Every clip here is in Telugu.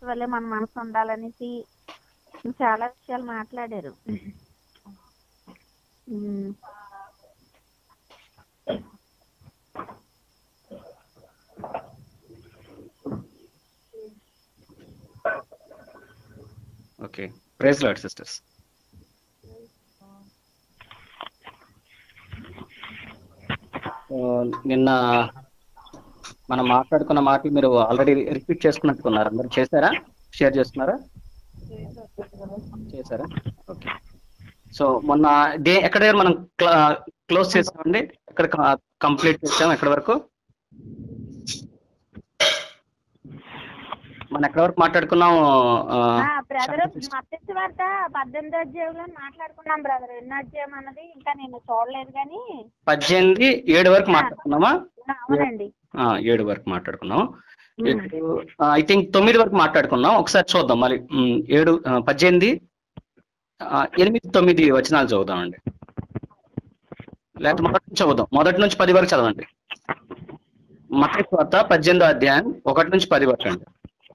వల్లే మన మనసు ఉండాలనేసి చాలా విషయాలు మాట్లాడారు um. Okay praise lord sisters నిన్న మనం మాట్లాడుకున్న మాటలు మీరు ఆల్రెడీ రిపీట్ చేసుకున్నట్టుకున్నారు అందరు చేశారా షేర్ చేస్తున్నారా చేశారా ఓకే సో మొన్న డే ఎక్కడ దగ్గర మనం క్లోజ్ చేసామండి ఎక్కడ కంప్లీట్ చేసాం ఎక్కడి వరకు మనం ఎక్కడి వరకు మాట్లాడుకున్నాం ఆ, బ్రదర్ మత్స్య వార్త పద్దెనిమిది అధ్యాయంలో మాట్లాడుకున్నాం బ్రదర్ ఎన్నో అధ్యాయం అన్నది ఇంకా నేను చూడలేదు కానీ పద్దెనిమిది ఏడు వరకు మాట్లాడుకున్నామా ఆ, అవునండి ఆ, ఏడు వరకు మాట్లాడుకున్నాం ఇప్పుడు ఐ థింక్ తొమ్మిది వరకు మాట్లాడుకున్నాం ఒకసారి చూద్దాం మరి ఉమ్, ఏడు ఆ, పద్దెనిమిది ఆ, ఎనిమిది తొమ్మిది వచనాలు చదువుదామండి లేకపోతే మొదటి నుంచి చదువుదాం మొదటి నుంచి పది వరకు చదవండి మత వార్త పద్దెనిమిదో అధ్యాయం ఒకటి నుంచి పది వరకు అండి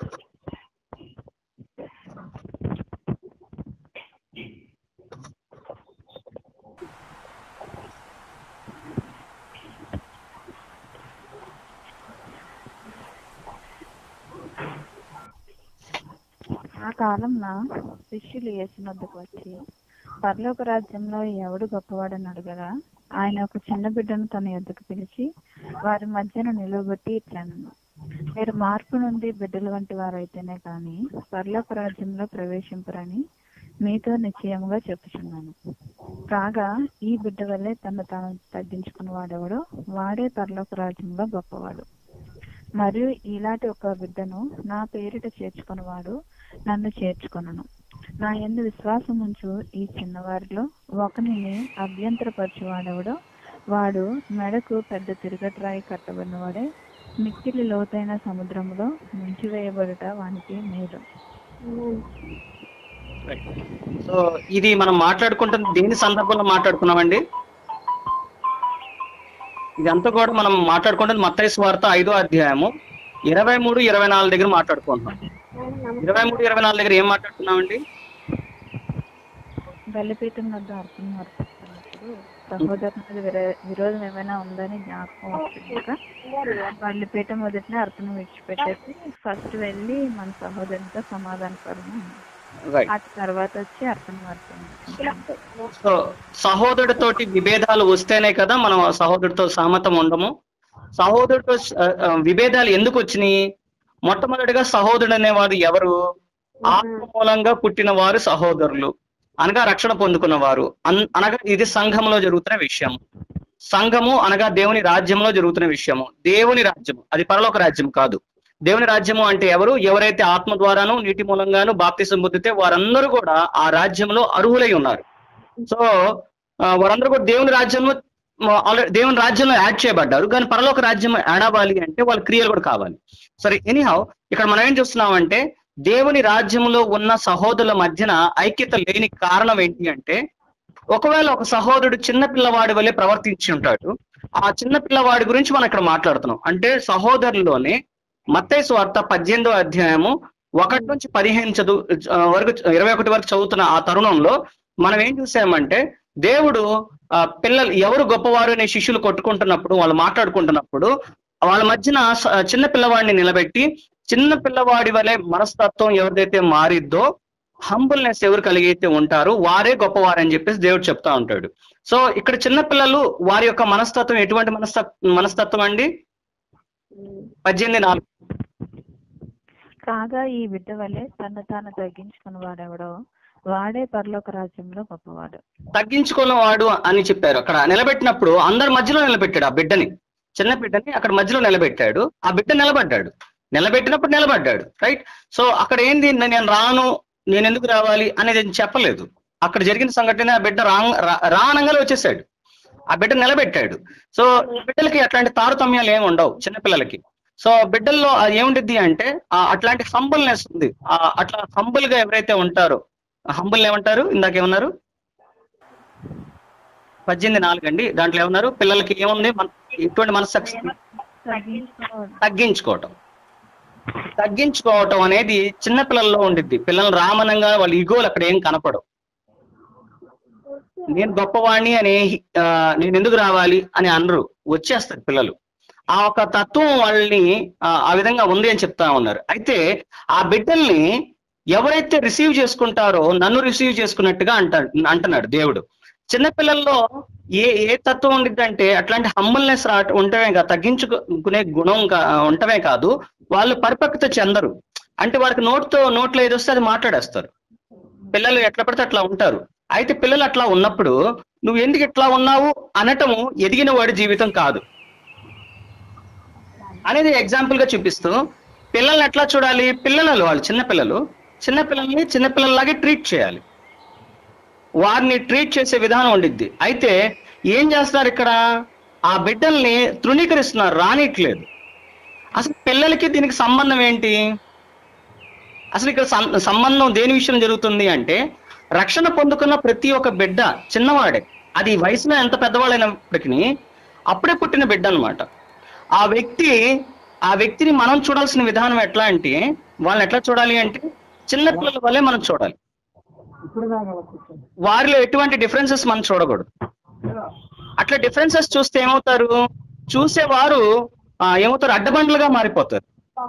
ఆ కాలంలో శిష్యులు యేసునొద్దకు వచ్చి పరలోక రాజ్యంలో ఎవడు గొప్పవాడని అడగగా ఆయన ఒక చిన్న బిడ్డను తన యొద్దకు పిలిచి వారి మధ్యన నిలవబెట్టి ఇట్లనను మీరు మార్పు నుండి బిడ్డల వంటి వారైతేనే కానీ పరలోక రాజ్యంలో ప్రవేశింపరని మీతో నిశ్చయముగా చెప్పుచున్నాను కాగా ఈ బిడ్డ వల్లే తను తాను తగ్గించుకున్న వాడెవడో వాడే పరలోక రాజ్యంలో గొప్పవాడు మరియు ఇలాంటి ఒక బిడ్డను నా పేరిట చేర్చుకున్నవాడు నన్ను చేర్చుకొనను నా ఎందు విశ్వాసం ఉంచు ఈ చిన్నవారిలో ఒకనిని అభ్యంతరపరచువాడెవడో వాడు మెడకు పెద్ద తిరగట్రాయి కట్టబడినవాడే మిక్కిలి లోతైన సముద్రంలో ముంచివేయబడుట వానికి మేలు సో ఇది మనం మాట్లాడుకుంటున్న దేని సందర్భంలో మాట్లాడుకున్నామండి ఇదంతా కూడా మనం మాట్లాడుకుంటుంది మత్తయి వార్త ఐదో అధ్యాయము ఇరవై మూడు ఇరవై నాలుగు దగ్గర మాట్లాడుకుంటున్నాం ఇరవై మూడు ఇరవై నాలుగు దగ్గర ఏం మాట్లాడుతున్నామండి బలిపీఠం వద్ద అర్థం అర్పిస్తున్నప్పుడు సహోదరుని మీద విర- విరోధం ఏమైనా ఉందని జ్ఞాపకం వచ్చినాక బలిపీఠం మొదటినే అర్థం విడిచిపెట్టేసి ఫస్ట్ వెళ్ళి మన సహోదరునితో సమాధాన పడము రైట్ ఆ తర్వాత వచ్చి అర్థం అర్థం సో సహోదరుడితోటి విభేదాలు వస్తేనే కదా మనం ఆ సహోదరుడితో సహమతం ఉండము సహోదరుడితో ఆ, ఆ, విభేదాలు ఎందుకు వచ్చినాయి మొట్టమొదటిగా సహోదరుడు అనేవాడు ఎవరు ఆత్మ మూలంగా పుట్టిన వారు సహోదరులు అనగా రక్షణ పొందుకున్న వారు అన్- అనగా ఇది సంఘంలో జరుగుతున్న విషయం సంఘము అనగా దేవుని రాజ్యంలో జరుగుతున్న విషయము దేవుని రాజ్యము అది పరలోక రాజ్యం కాదు దేవుని రాజ్యము అంటే ఎవరు ఎవరైతే ఆత్మ ద్వారాను నీటి మూలంగాను బాప్తిసం పొందితే వారందరూ కూడా ఆ రాజ్యంలో అర్హులై ఉన్నారు సో ఆ, వారందరూ కూడా దేవుని రాజ్యంలో ఆల్రెడీ దేవుని రాజ్యంలో యాడ్ చేయబడ్డారు కానీ పరలోక రాజ్యం యాడ్ అవ్వాలి అంటే వాళ్ళ క్రియలు కూడా కావాలి సరే ఎనీహౌ ఇక్కడ మనం ఏం చూస్తున్నామంటే దేవుని రాజ్యంలో ఉన్న సహోదరుల మధ్యన ఐక్యత లేని కారణం ఏంటి అంటే ఒకవేళ ఒక సహోదరుడు చిన్న పిల్లవాడి వల్లే ప్రవర్తించి ఉంటాడు ఆ చిన్న పిల్లవాడి గురించి మనం ఇక్కడ మాట్లాడుతున్నాం అంటే సహోదరులోనే మత్తయి వార్త పద్దెనిమిదో అధ్యాయము ఒకటి నుంచి పదిహేను చదువు ఆ, వరకు ఇరవై ఒకటి వరకు చదువుతున్న ఆ తరుణంలో మనం ఏం చూసామంటే దేవుడు ఆ పిల్లలు ఎవరు గొప్పవారు అనే శిష్యులు కొట్టుకుంటున్నప్పుడు వాళ్ళు మాట్లాడుకుంటున్నప్పుడు వాళ్ళ మధ్యన స- చిన్న పిల్లవాడిని నిలబెట్టి చిన్న పిల్లవాడి వలె మనస్తత్వం ఎవరిదైతే మారిద్దో హంబుల్నెస్ ఎవరు కలిగితే ఉంటారో వారే గొప్పవారు అని చెప్పేసి దేవుడు చెప్తా ఉంటాడు సో ఇక్కడ చిన్న పిల్లలు వారి యొక్క మనస్తత్వం ఎటువంటి మనస్తత్వం మనస్తత్వం అండి పద్దెనిమిది నాలుగు కాగా ఈ బిడ్డ వలె తను తాను తగ్గించుకున్న వాడెవడో వాడే పరలోక రాజ్యంలో గొప్పవాడు తగ్గించుకున్నవాడు అని చెప్పారు అక్కడ నిలబెట్టినప్పుడు అందరి మధ్యలో నిలబెట్టాడు ఆ బిడ్డని చిన్న బిడ్డని అక్కడ మధ్యలో నిలబెట్టాడు ఆ బిడ్డ నిలబడ్డాడు నిలబెట్టినప్పుడు నిలబడ్డాడు రైట్ సో అక్కడ ఏంది నేను రాను నేను ఎందుకు రావాలి అనేది ఏం చెప్పలేదు అక్కడ జరిగిన సంఘటన ఆ బిడ్డ రా రా- రానంగానే వచ్చేసాడు ఆ బిడ్డ నిలబెట్టాడు సో బిడ్డలకి అట్లాంటి తారతమ్యాలు ఏమి ఉండవు చిన్నపిల్లలకి సో బిడ్డల్లో అది ఏముండిద్ది అంటే ఆ అట్లాంటి హంబుల్నెస్ ఉంది ఆ అట్లా హంబుల్ గా ఎవరైతే ఉంటారో హంబుల్ ఏమంటారు ఇందాక ఏమన్నారు పద్దెనిమిది నాలుగు అండి దాంట్లో ఏమన్నారు పిల్లలకి ఏముంది మన ఎటువంటి మనస్సాక్షి తగ్గించుకోవడం తగ్గించుకోవటం తగ్గించుకోవటం అనేది చిన్న పిల్లల్లో ఉండిద్ది పిల్లలు రామనంగా వాళ్ళ ఈగోలు అక్కడ ఏం కనపడవు నేను గొప్పవాణ్ణి అని ఆ, నేను ఎందుకు రావాలి అని అనరు వచ్చేస్తారు పిల్లలు ఆ ఒక తత్వం వాళ్ళని ఆ, ఆ విధంగా ఉంది అని చెప్తా ఉన్నారు అయితే ఆ బిడ్డల్ని ఎవరైతే రిసీవ్ చేసుకుంటారో నన్ను రిసీవ్ చేసుకున్నట్టుగా అంట అంటున్నాడు దేవుడు చిన్నపిల్లల్లో ఏ ఏ తత్వం ఉండిద్దంటే అట్లాంటి హంబల్నెస్ రా ఉండటమే కాదు తగ్గించుకునే గుణం కా- ఉండటమే కాదు వాళ్ళు పరిపక్వత చెందరు అంటే వారికి నోటితో నోట్లో ఏది వస్తే అది మాట్లాడేస్తారు పిల్లలు ఎట్లా పడితే అట్లా ఉంటారు అయితే పిల్లలు అట్లా ఉన్నప్పుడు నువ్వు ఎందుకు ఇట్లా ఉన్నావు అనటము ఎదిగిన వాడి జీవితం కాదు అనేది ఎగ్జాంపుల్ గా చూపిస్తూ పిల్లల్ని ఎట్లా చూడాలి పిల్లలు వాళ్ళు చిన్న పిల్లలు చిన్న పిల్లల్ని చిన్న పిల్లల్లాగే ట్రీట్ చేయాలి వారిని ట్రీట్ చేసే విధానం ఉండిద్ది అయితే ఏం చేస్తున్నారు ఇక్కడ ఆ బిడ్డల్ని తృణీకరిస్తున్నారు రానిట్లేదు అసలు పిల్లలకి దీనికి సంబంధం ఏంటి అసలు ఇక్కడ సం- సంబంధం దేని విషయం జరుగుతుంది అంటే రక్షణ పొందుకున్న ప్రతి ఒక్క బిడ్డ చిన్నవాడే అది వయసులో ఎంత పెద్దవాళ్ళైనప్పటికీ అప్పుడే పుట్టిన బిడ్డ అన్నమాట ఆ వ్యక్తి ఆ వ్యక్తిని మనం చూడాల్సిన విధానం ఎట్లా అంటే వాళ్ళని ఎట్లా చూడాలి అంటే చిన్న పిల్లల వల్లే మనం చూడాలి వారిలో ఎటువంటి డిఫరెన్సెస్ మనం చూడకూడదు అట్లా డిఫరెన్సెస్ చూస్తే ఏమవుతారు చూసేవారు ఆ, ఏమవుతారు అడ్డబండ్లుగా మారిపోతారు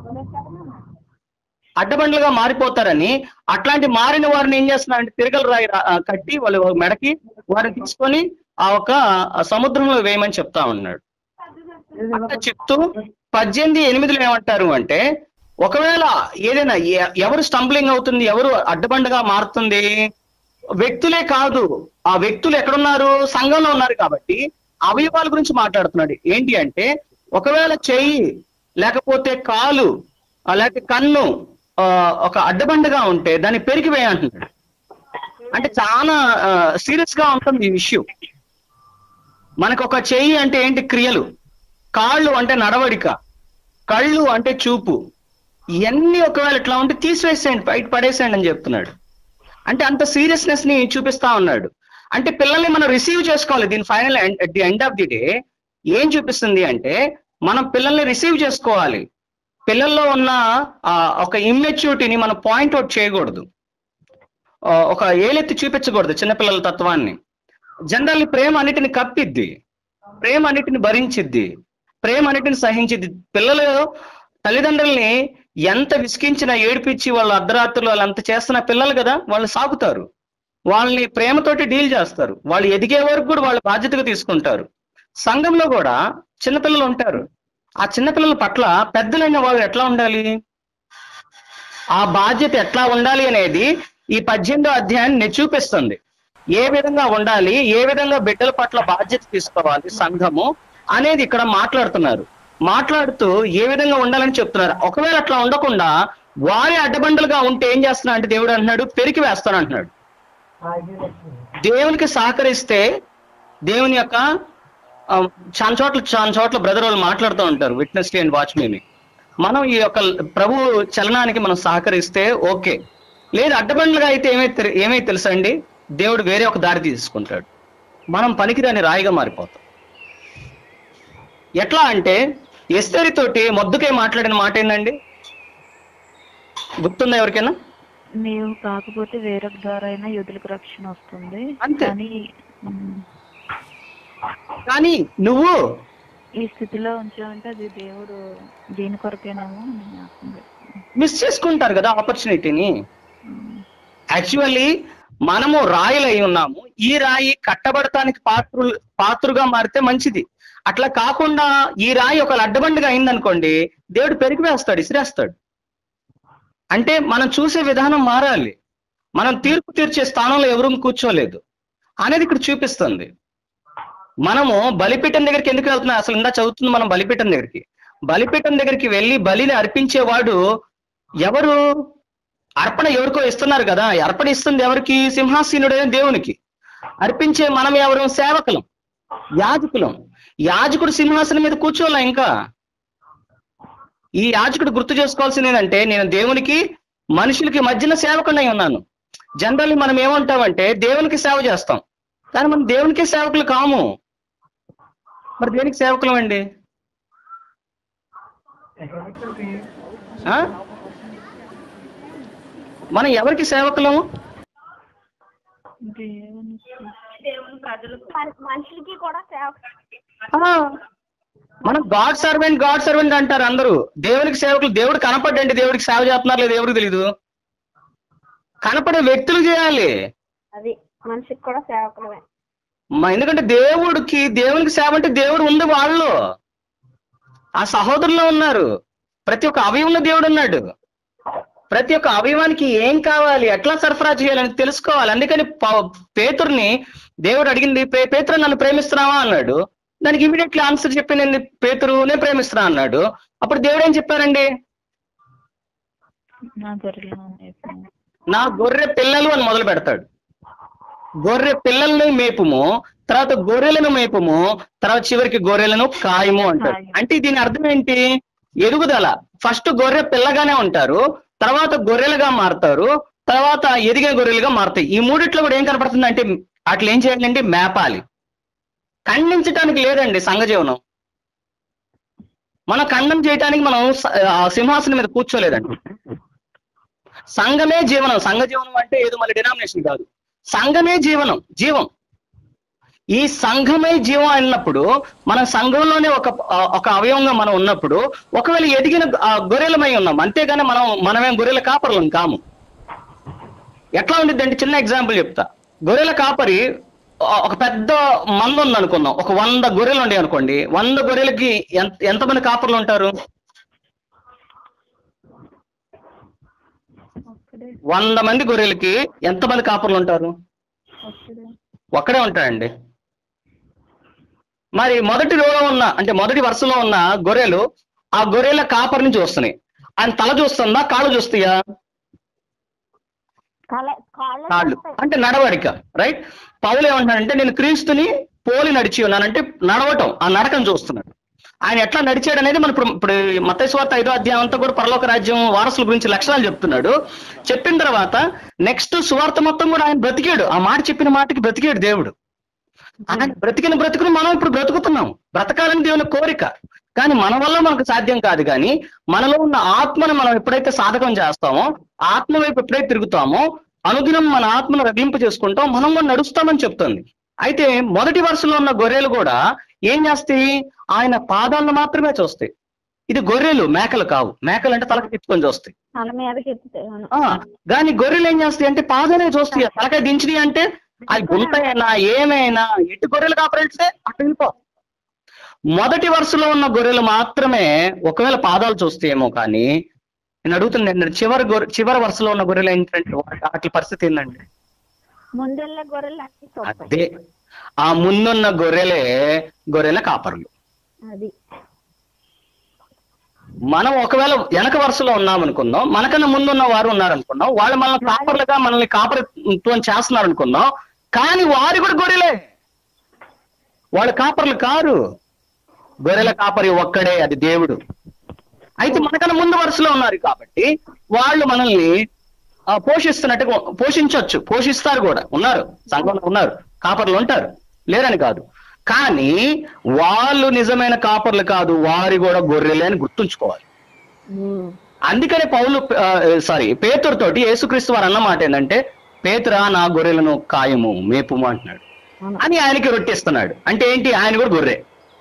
అడ్డబండ్లుగా మారిపోతారని అట్లాంటి మారిన వారిని ఏం చేస్తున్నారంటే తిరగలు రాయి రా- ఆ, కట్టి వాళ్ళు మెడకి వారిని తీసుకొని ఆ ఒక సముద్రంలో వేయమని చెప్తా ఉన్నాడు అట్లా చెప్తూ పద్దెనిమిది ఎనిమిదిలో ఏమంటారు అంటే ఒకవేళ ఏదైనా ఎ- ఎవరు స్టంబ్లింగ్ అవుతుంది ఎవరు అడ్డబండగా మారుతుంది వ్యక్తులే కాదు ఆ వ్యక్తులు ఎక్కడున్నారు సంఘంలో ఉన్నారు కాబట్టి అవయవాల గురించి మాట్లాడుతున్నాడు ఏంటి అంటే ఒకవేళ చెయ్యి లేకపోతే కాలు ఆ, లేకపోతే కన్ను ఆ, ఒక అడ్డబండగా ఉంటే దాన్ని పెరిగి వేయంటున్నాడు అంటే చాలా సీరియస్ గా ఉంటుంది ఈ విషయం మనకు ఒక చెయ్యి అంటే ఏంటి క్రియలు కాళ్ళు అంటే నడవడిక కళ్ళు అంటే చూపు ఇవన్నీ ఒకవేళ ఇట్లా ఉంటే తీసివేసేయండి బయట పడేసేయండి అని చెప్తున్నాడు అంటే అంత సీరియస్నెస్ ని చూపిస్తా ఉన్నాడు అంటే పిల్లల్ని మనం రిసీవ్ చేసుకోవాలి దీని final at the end of the day ఏం చూపిస్తుంది అంటే మనం పిల్లల్ని రిసీవ్ చేసుకోవాలి పిల్లల్లో ఉన్న ఆ, ఒక ఇమ్మెచ్యూరిటీని మనం పాయింట్ అవుట్ చేయకూడదు ఆ, ఒక ఏలెత్తి చూపించకూడదు చిన్నపిల్లల తత్వాన్ని జనరల్లీ ప్రేమ అన్నిటిని కప్పిద్ది ప్రేమ అన్నిటిని భరించిద్ది ప్రేమ అన్నిటిని సహించిద్ది పిల్లలు తల్లిదండ్రుల్ని ఎంత విసిగించినా ఏడిపించి వాళ్ళ అర్ధరాత్రులు వాళ్ళు అంత చేస్తున్న పిల్లలు కదా వాళ్ళు సాగుతారు వాళ్ళని ప్రేమతోటి డీల్ చేస్తారు వాళ్ళు ఎదిగే వరకు కూడా వాళ్ళ బాధ్యతగా తీసుకుంటారు సంఘంలో కూడా చిన్నపిల్లలు ఉంటారు ఆ చిన్నపిల్లల పట్ల పెద్దలైన వాళ్ళు ఎట్లా ఉండాలి ఆ బాధ్యత ఎట్లా ఉండాలి అనేది ఈ పద్దెనిమిదో అధ్యాయాన్ని చూపిస్తుంది ఏ విధంగా ఉండాలి ఏ విధంగా బిడ్డల పట్ల బాధ్యత తీసుకోవాలి సంఘము అనేది ఇక్కడ మాట్లాడుతున్నారు మాట్లాడుతూ ఏ విధంగా ఉండాలని చెప్తున్నారు ఒకవేళ అట్లా ఉండకుండా వారి అడ్డబండలుగా ఉంటే ఏం చేస్తున్నా అంటే దేవుడు అంటున్నాడు పెరికి వేస్తాను అంటున్నాడు దేవునికి సహకరిస్తే దేవుని యొక్క ఆ, చాలా చోట్ల చాలా చోట్ల బ్రదర్ వాళ్ళు మాట్లాడుతూ ఉంటారు విట్నెస్ అండ్ వాచ్ మీని మనం ఈ యొక్క ప్రభు చలనానికి మనం సహకరిస్తే ఓకే లేదు అడ్డబండ్లుగా అయితే ఏమైతే ఏమైతే తెలుసా అండి దేవుడు వేరే ఒక దారి తీసుకుంటాడు మనం పనికిరాని రాయిగా మారిపోతాం ఎట్లా అంటే ఎస్తేరితోటి మొద్దుకే మాట్లాడిన మాట ఏందండి గుర్తుందా ఎవరికైనా నీవు కాకపోతే వేరొక ద్వారా అయినా యుధులకు రక్షణ వస్తుంది అంతే. కానీ ఉమ్, కానీ నువ్వు ఈ స్థితిలో ఉంచామంటే అది దేవుడు దీని కొరకేనేమో అని జ్ఞాపకం పెట్టుకున్నాను. మిస్ చేసుకుంటారు కదా ఆపర్చునిటీని ఉమ్, యాక్చువల్లీ మనము రాయిలై ఉన్నాము ఈ రాయి కట్టబడటానికి పాత్రు పాత్రుగా మారితే మంచిది అట్లా కాకుండా ఈ రాయి ఒక అడ్డబండిగా అయిందనుకోండి దేవుడు పెరిగి వేస్తాడు ఇసిరేస్తాడు అంటే మనం చూసే విధానం మారాలి మనం తీర్పు తీర్చే స్థానంలో ఎవరూ కూర్చోలేదు అనేది ఇక్కడ చూపిస్తుంది మనము బలిపీఠం దగ్గరికి ఎందుకు వెళ్తున్నాం అసలు ఇందా చదువుతుంది మనం బలిపీఠం దగ్గరికి బలిపీఠం దగ్గరికి వెళ్ళి బలిని అర్పించేవాడు ఎవరు అర్పణ ఎవరికో ఇస్తున్నారు కదా ఈ అర్పణ ఇస్తుంది ఎవరికి సింహాసీనుడైన దేవునికి అర్పించే మనం ఎవరు సేవకులం యాజకులం యాజకుడు సింహాసనం మీద కూర్చోలే ఇంకా ఈ యాజకుడు గుర్తు చేసుకోవాల్సింది ఏంటంటే నేను దేవునికి మనుషులకి మధ్యన సేవకుడై ఉన్నాను జనరల్లీ మనం ఏమంటామంటే దేవునికి సేవ చేస్తాం కానీ మనం దేవునికి సేవకులు కాము మరి దేనికి సేవకులం అండి ఆ? మనం ఎవరికి సేవకులము దేవునికి మన- మనుషులకి కూడా సేవ ఆ, మనం గాడ్ సర్వెంట్ గాడ్ సర్వెంట్ అంటారు అందరూ దేవునికి సేవకులు దేవుడు కనపడండి దేవుడికి సేవ చేస్తున్నారు లేదు ఎవరికి తెలీదు కనపడే వ్యక్తులు చేయాలి అది మనిషికి కూడా సేవకులమే మ- ఎందుకంటే దేవుడికి దేవునికి సేవ అంటే దేవుడు ఉంది వాళ్ళు ఆ సహోదరులో ఉన్నారు ప్రతి ఒక్క అవయవంలో దేవుడు ఉన్నాడు ప్రతి ఒక్క అవయవానికి ఏం కావాలి ఎట్లా సరఫరా చేయాలని తెలుసుకోవాలి అందుకని ప- పేతుర్ని దేవుడు అడిగింది "పే- పేతురు నన్ను ప్రేమిస్తున్నావా అన్నాడు దానికి ఇమీడియట్లీ ఆన్సర్ చెప్పి నేను పేతురు నేను ప్రేమిస్తున్నా అన్నాడు అప్పుడు దేవుడు ఏం చెప్పారండి నా గొర్రెలను మేపుము. నా గొర్రె పిల్లలు అని మొదలు పెడతాడు గొర్రె పిల్లల్ని మేపుము తర్వాత గొర్రెలను మేపుము తర్వాత చివరికి గొర్రెలను కాయము అంటారు కాయము. అంటే దీని అర్థం ఏంటి ఎదుగుదల ఫస్ట్ గొర్రె పిల్లగానే ఉంటారు తర్వాత గొర్రెలుగా మారుతారు తర్వాత ఎదిగే గొర్రెలుగా మారుతాయి ఈ మూడిట్లో కూడా ఏం కనపడుతుంది అంటే అట్లా ఏం చేయాలంటే మేపాలి ఖండించటానికి లేదండి సంఘజీవనం మనం ఖండం చేయటానికి మనం స- ఆ సింహాసనం మీద కూర్చోలేదండి సంఘమే జీవనం సంఘ జీవనం అంటే ఏదో మళ్ళీ డినామినేషన్ కాదు సంఘమే జీవనం జీవం ఈ సంఘమే జీవం అన్నప్పుడు మన సంఘంలోనే ఒక ఆ, ఒక అవయవంగా మనం ఉన్నప్పుడు ఒకవేళ ఎదిగిన ఆ, గొర్రెలమై ఉన్నాం అంతేగాని మనం మనమేం గొర్రెల కాపరులం కాము ఎట్లా ఉండిద్ది అంటే చిన్న ఎగ్జాంపుల్ చెప్తా గొర్రెల కాపరి ఆ, ఒక పెద్ద మంద ఉంది అనుకుందాం ఒక వంద గొర్రెలు ఉండే అనుకోండి వంద గొర్రెలకి ఎంత ఎంతమంది కాపర్లు ఉంటారు ఒక్కడే వంద మంది గొర్రెలకి ఎంతమంది కాపర్లు ఉంటారు ఒక్కడే ఒక్కడే ఉంటాడండి మరి మొదటి రోలో ఉన్న అంటే మొదటి వరుసలో ఉన్న గొర్రెలు ఆ గొర్రెల కాపరిని చూస్తున్నాయి ఆయన తల చూస్తుందా కాళ్ళు చూస్తాయా కాళ్ళ కాళ్ళు కాళ్ళు వస్తాయి. అంటే నడవడిక రైట్ పౌలు ఏమంటున్నాడంటే నేను క్రీస్తుని పోలి నడిచి ఉన్నానంటే నడవటం ఆ నడకను చూస్తున్నాడు ఆయన ఎట్లా నడిచాడు అనేది మన ఇప్పుడు ఇప్పుడు మతేశ్వార్త ఐదో అధ్యాయం అంతా కూడా పరలోక రాజ్యం వారసుల గురించి లక్షణాలు చెప్తున్నాడు చెప్పిన తర్వాత నెక్స్ట్ సువార్త మొత్తం కూడా ఆయన బ్రతికాడు ఆ మాట చెప్పిన మాటకి బ్రతికాడు దేవుడు ఆయన బ్రతికిన బ్రతుకుని మనం ఇప్పుడు బ్రతుకుతున్నాం బ్రతకాలని దేవుని కోరిక కానీ మన వల్ల మనకు సాధ్యం కాదు కానీ మనలో ఉన్న ఆత్మను మనం ఎప్పుడైతే సాధకం చేస్తామో ఆత్మ వైపు ఎప్పుడైతే తిరుగుతామో అనుదినం మన ఆత్మను రగిలింపు చేసుకుంటాం మనం కూడా నడుస్తామని చెప్తుంది అయితే మొదటి వరుసలో ఉన్న గొర్రెలు కూడా ఏం చేస్తాయి ఆయన పాదాలను మాత్రమే చూస్తాయి ఇది గొర్రెలు మేకలు కావు మేకలు అంటే తలకి తిప్పుకొని చూస్తాయి తల మీదకి ఎత్తుతాయి అవును. ఆ కానీ గొర్రెలు ఏం చేస్తాయి అంటే పాదాలే చూస్తాయి తలకాయ దించిది అంటే అది గుంతైనా ఏమైనా ఎటు గొర్రెలు కాపరిస్తే అటు వెళ్ళిపో మొదటి వరుసలో ఉన్న గొర్రెలు మాత్రమే ఒకవేళ పాదాలు చూస్తాయేమో కానీ నేను అడుగుతున్నాను చివరి గొర్రె చివరి వరుసలో ఉన్న గొర్రెలు ఏంటంటే వాటి వాటి పరిస్థితి ఏంటంటే ముందెళ్ళే గొర్రెలు అన్ని చూస్తాయి అదే ఆ ముందున్న గొర్రెలే గొర్రెల కాపరులు అది మనం ఒకవేళ వెనక వరుసలో ఉన్నాం అనుకుందాం మనకన్నా ముందున్న వారు ఉన్నారనుకుందాం వాళ్ళు మనల్ని కాపర్లుగా మనల్ని కాపరిత్వం చేస్తున్నారు అనుకుందాం కానీ వారు కూడా గొర్రెలే వాళ్ళు కాపర్లు కారు గొర్రెల కాపరి ఒక్కడే అది దేవుడు అయితే మనకన్నా ముందు వరుసలో ఉన్నారు కాబట్టి వాళ్ళు మనల్ని ఆ, పోషిస్తున్నట్టుగా పోషించవచ్చు పోషిస్తారు కూడా ఉన్నారు సంఘంలో ఉన్నారు కాపర్లు ఉంటారు లేరని కాదు కానీ వాళ్ళు నిజమైన కాపర్లు కాదు వారి కూడా గొర్రెలే అని గుర్తుంచుకోవాలి అందుకనే పౌలు సారీ పేతురుతోటి యేసుక్రీస్తు వారు అన్న మాట ఏంటంటే పేతురా నా గొర్రెలను కాయము మేపుము అంటున్నాడు అవును. అని ఆయనకి రొట్టెస్తున్నాడు అంటే ఏంటి ఆయన కూడా గొర్రె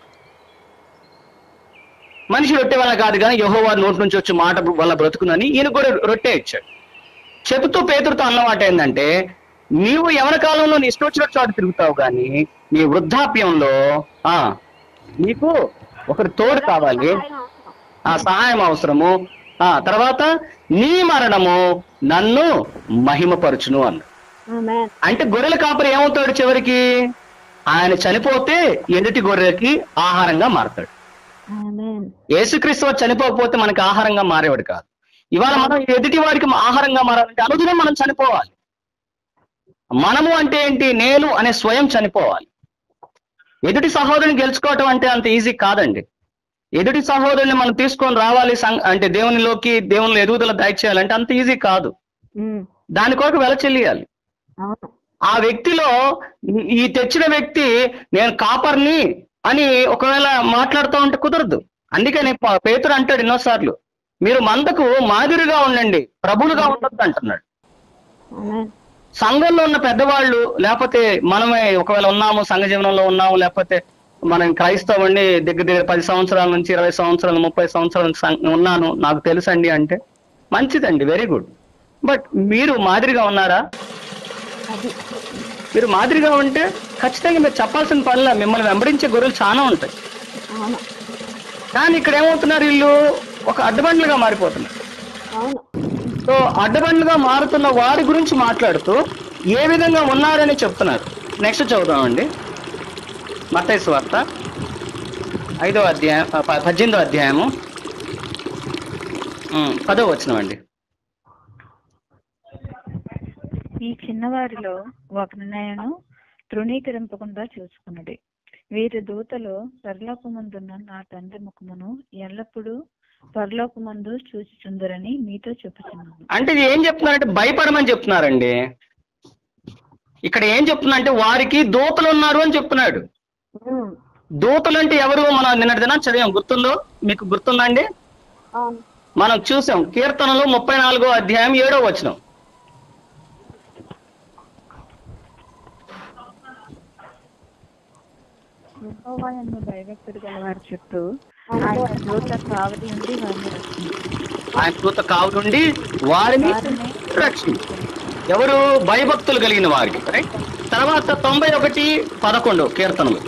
మనిషి రొట్టె వల్ల కాదు కానీ యహోవా నోటి నుంచి వచ్చే మాట వల్ల బ్రతుకునని ఈయన కూడా రొట్టె ఇచ్చాడు చెబుతూ పేతురుతో అన్నమాట ఏంటంటే నీవు యవన కాలంలో నీ ఇష్టం వచ్చినట్టు చోట తిరుగుతావు కానీ నీ వృద్ధాప్యంలో ఆ నీకు ఒకరి తోడు కావాలి సహాయం అవసరం. ఆ సహాయం అవసరము ఆ తర్వాత నీ మరణము నన్ను మహిమపరచును అన్న ఆమేన్. అంటే గొర్రెల కాపరి ఏమవుతాడు చివరికి ఆయన చనిపోతే ఎదుటి గొర్రెలకి ఆహారంగా మారతాడు ఆమేన్. యేసుక్రీస్తు వారు చనిపోకపోతే మనకి ఆహారంగా మారేవాడు కాదు ఇవాళ మనం ఎదుటి వారికి ఆహారంగా మారాలంటే అనుదినం మనం చనిపోవాలి మనము అంటే ఏంటి నేను అనే స్వయం చనిపోవాలి ఎదుటి సహోదరుని గెలుచుకోవటం అంటే అంత ఈజీ కాదండి ఎదుటి సహోదరుని మనం తీసుకొని రావాలి సం- అంటే దేవునిలోకి దేవునిలో ఎదుగుదల దయచేయాలంటే అంత ఈజీ కాదు ఉమ్. దాని కొరకు వెల చెల్లియాలి అవును ఆ వ్యక్తిలో ఈ- ఈ తెచ్చిన వ్యక్తి నేను కాపర్ని అని ఒకవేళ మాట్లాడుతూ ఉంటే కుదరదు అందుకని ప- పేతురు అంటాడు ఎన్నోసార్లు మీరు మందకు మాదిరిగా ఉండండి ప్రభులుగా ఉండొద్దు అంటున్నాడు సంఘంలో ఉన్న పెద్దవాళ్ళు లేకపోతే మనమే ఒకవేళ ఉన్నాము సంఘ జీవనంలో ఉన్నాము లేకపోతే మనం క్రైస్తవుని దగ్గర దగ్గర పది సంవత్సరాల నుంచి ఇరవై సంవత్సరాలు ముప్పై సంవత్సరాల నుంచి సం- ఉన్నాను నాకు తెలుసండి అంటే మంచిదండి వెరీ గుడ్ బట్ మీరు మాదిరిగా ఉన్నారా మీరు మాదిరిగా ఉంటే ఖచ్చితంగా మీరు చెప్పాల్సిన పనిలా మిమ్మల్ని వెంబడించే గొర్రెలు చాలా ఉంటాయి అవును కానీ ఇక్కడ ఏమవుతున్నారు వీళ్ళు ఒక అడ్డబండ్లుగా మారిపోతున్నారు అవును సో అడ్డబండ్లుగా మారుతున్న వారి గురించి మాట్లాడుతూ ఏ విధంగా ఉన్నారని చెప్తున్నారు నెక్స్ట్ చదువుదామండి మత్తయి వార్త ఐదో అధ్యాయం ఆ, ప- పద్దెనిమిదో అధ్యాయము ఉమ్, పదో వచ్చినవండి ఈ చిన్నవారిలో ఒకరినైనా తృణీకరింపకుండా చూసుకున్నది వీరి దూతలు పరలోకమందున్న నా తండ్రి ముఖమును ఎల్లప్పుడూ పరలోకమందు చూచుచుందరని మీతో చెప్పుచున్నాను అంటే ఇది ఏం చెప్తున్నారంటే భయపడమని చెప్తున్నారండి ఇక్కడ ఏం చెప్తున్నా అంటే వారికి దూతలు ఉన్నారు అని చెప్తున్నాడు ఉమ్. దూతలు అంటే ఎవరు మనం నిన్నటి దినం చదివాం గుర్తుందో మీకు గుర్తుందండి అవును మనం చూసాం కీర్తనలు ముప్పై నాలుగో అధ్యాయం ఏడో వచనం యెహోవా యందు భయభక్తులు గల వారి చుట్టూ ఆయన దూత కావలి ఉండి వారిని రక్షించును. ఆయన దూత కావునుండి వారిని వారిని రక్షించు ఎవరు భయభక్తులు కలిగిన వారికి రైట్ తర్వాత తొంభై ఒకటి పదకొండు కీర్తనలు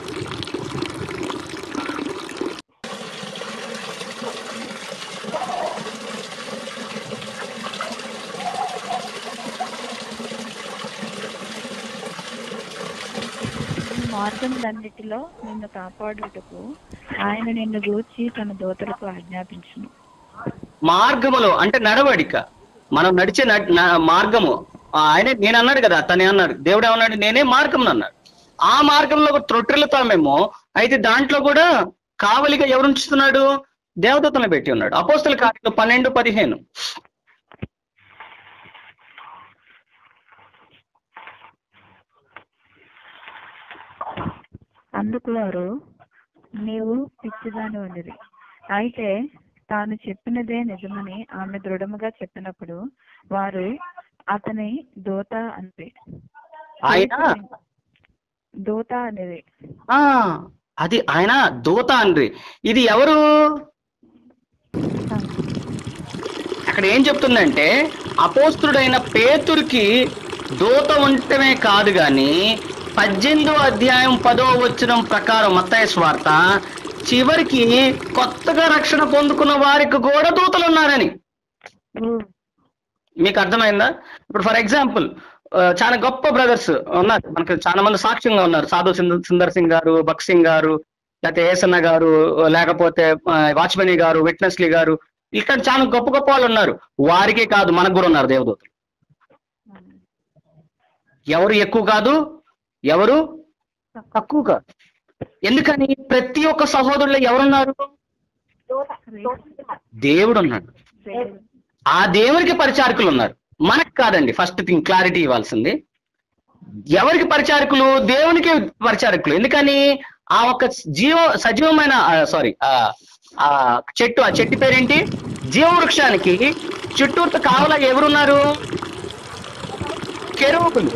ఈ మార్గములన్నిటిలో నిన్ను కాపాడుటకు ఆయన నిన్ను గూర్చి తన దూతలకు ఆజ్ఞాపించును మార్గములో అంటే నడవడిక మనం నడిచే నడ్- నా- మార్గము ఆ, ఆయనే నేను అన్నాడు కదా తనే అన్నాడు దేవుడు ఏమన్నాడు నేనే మార్గం అన్నాడు ఆ మార్గంలో త్రొట్టిల్లుతామేమో అయితే దాంట్లో కూడా కావలిగా ఎవరు ఉంచుతున్నాడు దేవదూతను పెట్టి ఉన్నాడు అపోస్తల కార్యంలో పన్నెండు పదిహేను అందుకు వారు నీవు పిచ్చిదాని వండిది అయితే తాను చెప్పినదే నిజమని ఆమె దృఢముగా చెప్పినప్పుడు వారు అతని దూత అనేది ఆయన దూత అనేది ఆ అది ఆయన దూత అండ్రి ఇది ఎవరు అక్కడ ఏం చెప్తుందంటే అపోస్తుడైన పేతురికి దూత ఉండటమే కాదు గాని పద్దెనిమిదో అధ్యాయం పదో వచనం ప్రకారం మత్తయ్య స్వార్త చివరికి కొత్తగా రక్షణ పొందుకున్న వారికి కూడా దూతలు ఉన్నారని మీకు అర్థమైందా ఇప్పుడు ఫర్ ఎగ్జాంపుల్ చాలా గొప్ప బ్రదర్స్ ఉన్నారు మనకి చాలా మంది సాక్ష్యంగా ఉన్నారు సాధు సుందర్ సుందర్ సింగ్ గారు భక్ సింగ్ గారు లేకపోతే ఏసన్న గారు లేకపోతే ఆ, వాచ్మణి గారు విట్నెస్లీ గారు ఇక్కడ చాలా గొప్ప గొప్ప వాళ్ళు ఉన్నారు వారికే కాదు మనకు కూడా ఉన్నారు దేవదూతలు ఎవరు ఎక్కువ కాదు ఎవరు తక్కువ కాదు ఎందుకని ప్రతి ఒక్క సహోదరుల్లో ఎవరున్నారు దేవుడు ఉన్నాడు ఆ దేవునికి పరిచారకులు ఉన్నారు మనకు కాదండి ఫస్ట్ థింగ్ క్లారిటీ ఇవ్వాల్సింది ఎవరికి పరిచారకులు దేవునికి పరిచారకులు ఎందుకని ఆ ఒక జీవ సజీవమైన సారీ ఆ చెట్టు ఆ చెట్టు పేరేంటి జీవవృక్షానికి చుట్టూతో కావల ఎవరున్నారు కెరూబులు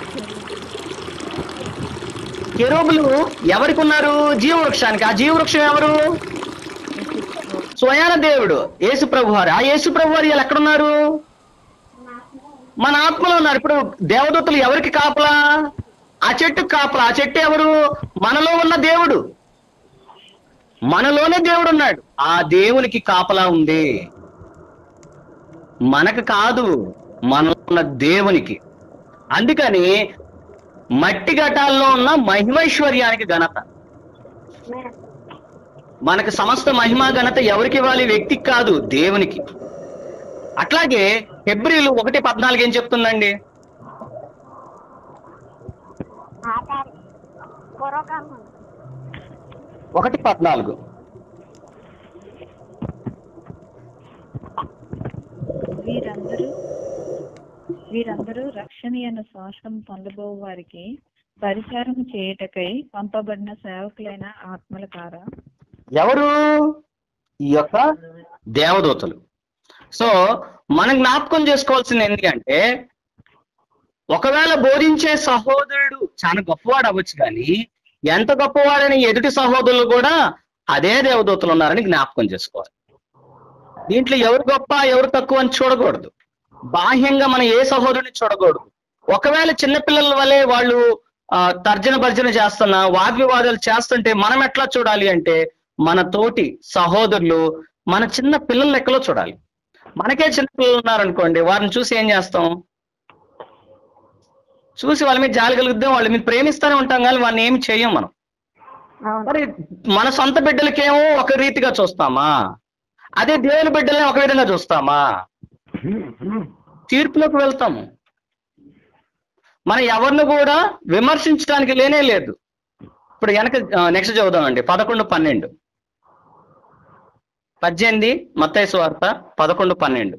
కెరూబులు ఎవరికి ఉన్నారు జీవవృక్షానికి ఆ జీవవృక్షం ఎవరు స్వయాన దేవుడు యేసు ప్రభు వారు ఆ యేసు ప్రభు వారు వీళ్ళు ఎక్కడున్నారు మన ఆత్మలో ఉన్నారు ఇప్పుడు దేవదూతలు ఎవరికి కాపలా ఆ చెట్టుకు కాపలా ఆ చెట్టు ఎవరు మనలో ఉన్న దేవుడు మనలోనే దేవుడు ఉన్నాడు ఆ దేవునికి కాపలా ఉంది మనకు కాదు మనలో ఉన్న దేవునికి అందుకని మట్టి ఘటాల్లో ఉన్న మహిమైశ్వర్యానికి ఘనత మనకు సమస్త మహిమా ఘనత ఎవరికి ఇవ్వాలి వ్యక్తికి కాదు దేవునికి అట్లాగే ఫిబ్రిలు ఒకటి పద్నాలుగు ఏం చెప్తుందండి ఆకారం పూర్వకాలం ఒకటి పద్నాలుగు వీరందరూ వీరందరూ రక్షణీయన శ్వాసం పొందబో వారికి పరిచారం చేయుటకై పంపబడిన సేవకులైన ఆత్మల కారా ఎవరు ఈ యొక్క దేవదూతలు సో మనం జ్ఞాపకం చేసుకోవాల్సింది ఏంటి అంటే ఒకవేళ బోధించే సహోదరుడు చాలా గొప్పవాడు అవ్వచ్చు కానీ ఎంత గొప్పవాడని ఎదుటి సహోదరులు కూడా అదే దేవదూతలు ఉన్నారని జ్ఞాపకం చేసుకోవాలి దీంట్లో ఎవరు గొప్ప ఎవరు తక్కువ అని చూడకూడదు బాహ్యంగా మనం ఏ సహోదరుని చూడకూడదు ఒకవేళ చిన్నపిల్లల వలె వాళ్ళు ఆ, తర్జన భర్జన చేస్తున్నా వాగ్వివాదాలు చేస్తుంటే మనం ఎట్లా చూడాలి అంటే మన తోటి సహోదరులు మన చిన్న పిల్లల లెక్కలో చూడాలి మనకే చిన్న పిల్లలు ఉన్నారనుకోండి వారిని చూసి ఏం చేస్తాం చూసి వాళ్ళ మీద జాలి కలుగుద్దాం వాళ్ళ మీద ప్రేమిస్తూనే ఉంటాం కానీ వాళ్ళని ఏమి చెయ్యం మనం అవును మరి మన సొంత బిడ్డలకేమో ఒక రీతిగా చూస్తామా అదే దేవుని బిడ్డల్ని ఒక విధంగా చూస్తామా తీర్పులోకి వెళ్తాము మనం ఎవరిని కూడా విమర్శించడానికి లేనే లేదు ఇప్పుడు వెనక నెక్స్ట్ చదువుదామండి పదకొండు పన్నెండు పద్దెనిమిది మత్తయి వార్త పదకొండు పన్నెండు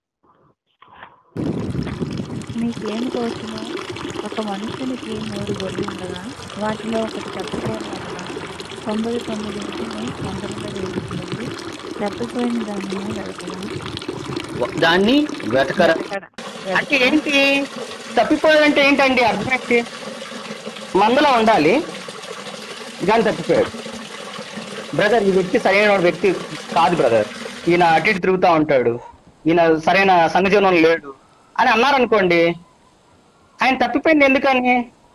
మీకేమి తోచును ఒక మనుషునికి మూడు గొర్రెలు ఉండగా వాటిలో ఒకటి తప్పిపోయిన తొంభై తొమ్మిదింటిని వందలలో వేయించింది తప్పిపోయిన దానిని వెళుతున్నాం దాన్ని వెతకర అంటే ఏంటి తప్పిపోయాడంటే ఏంటండి అర్థం ఏంటి మందలో ఉండాలి కానీ తప్పిపోయాడు బ్రదర్ ఈ వ్యక్తి సరైన వ్యక్తి కాదు బ్రదర్ ఈయన అటు ఇటు తిరుగుతూ ఉంటాడు ఈయన సరైన సంఘజీవనం లేడు అని అన్నారనుకోండి ఆయన తప్పిపోయింది ఎందుకని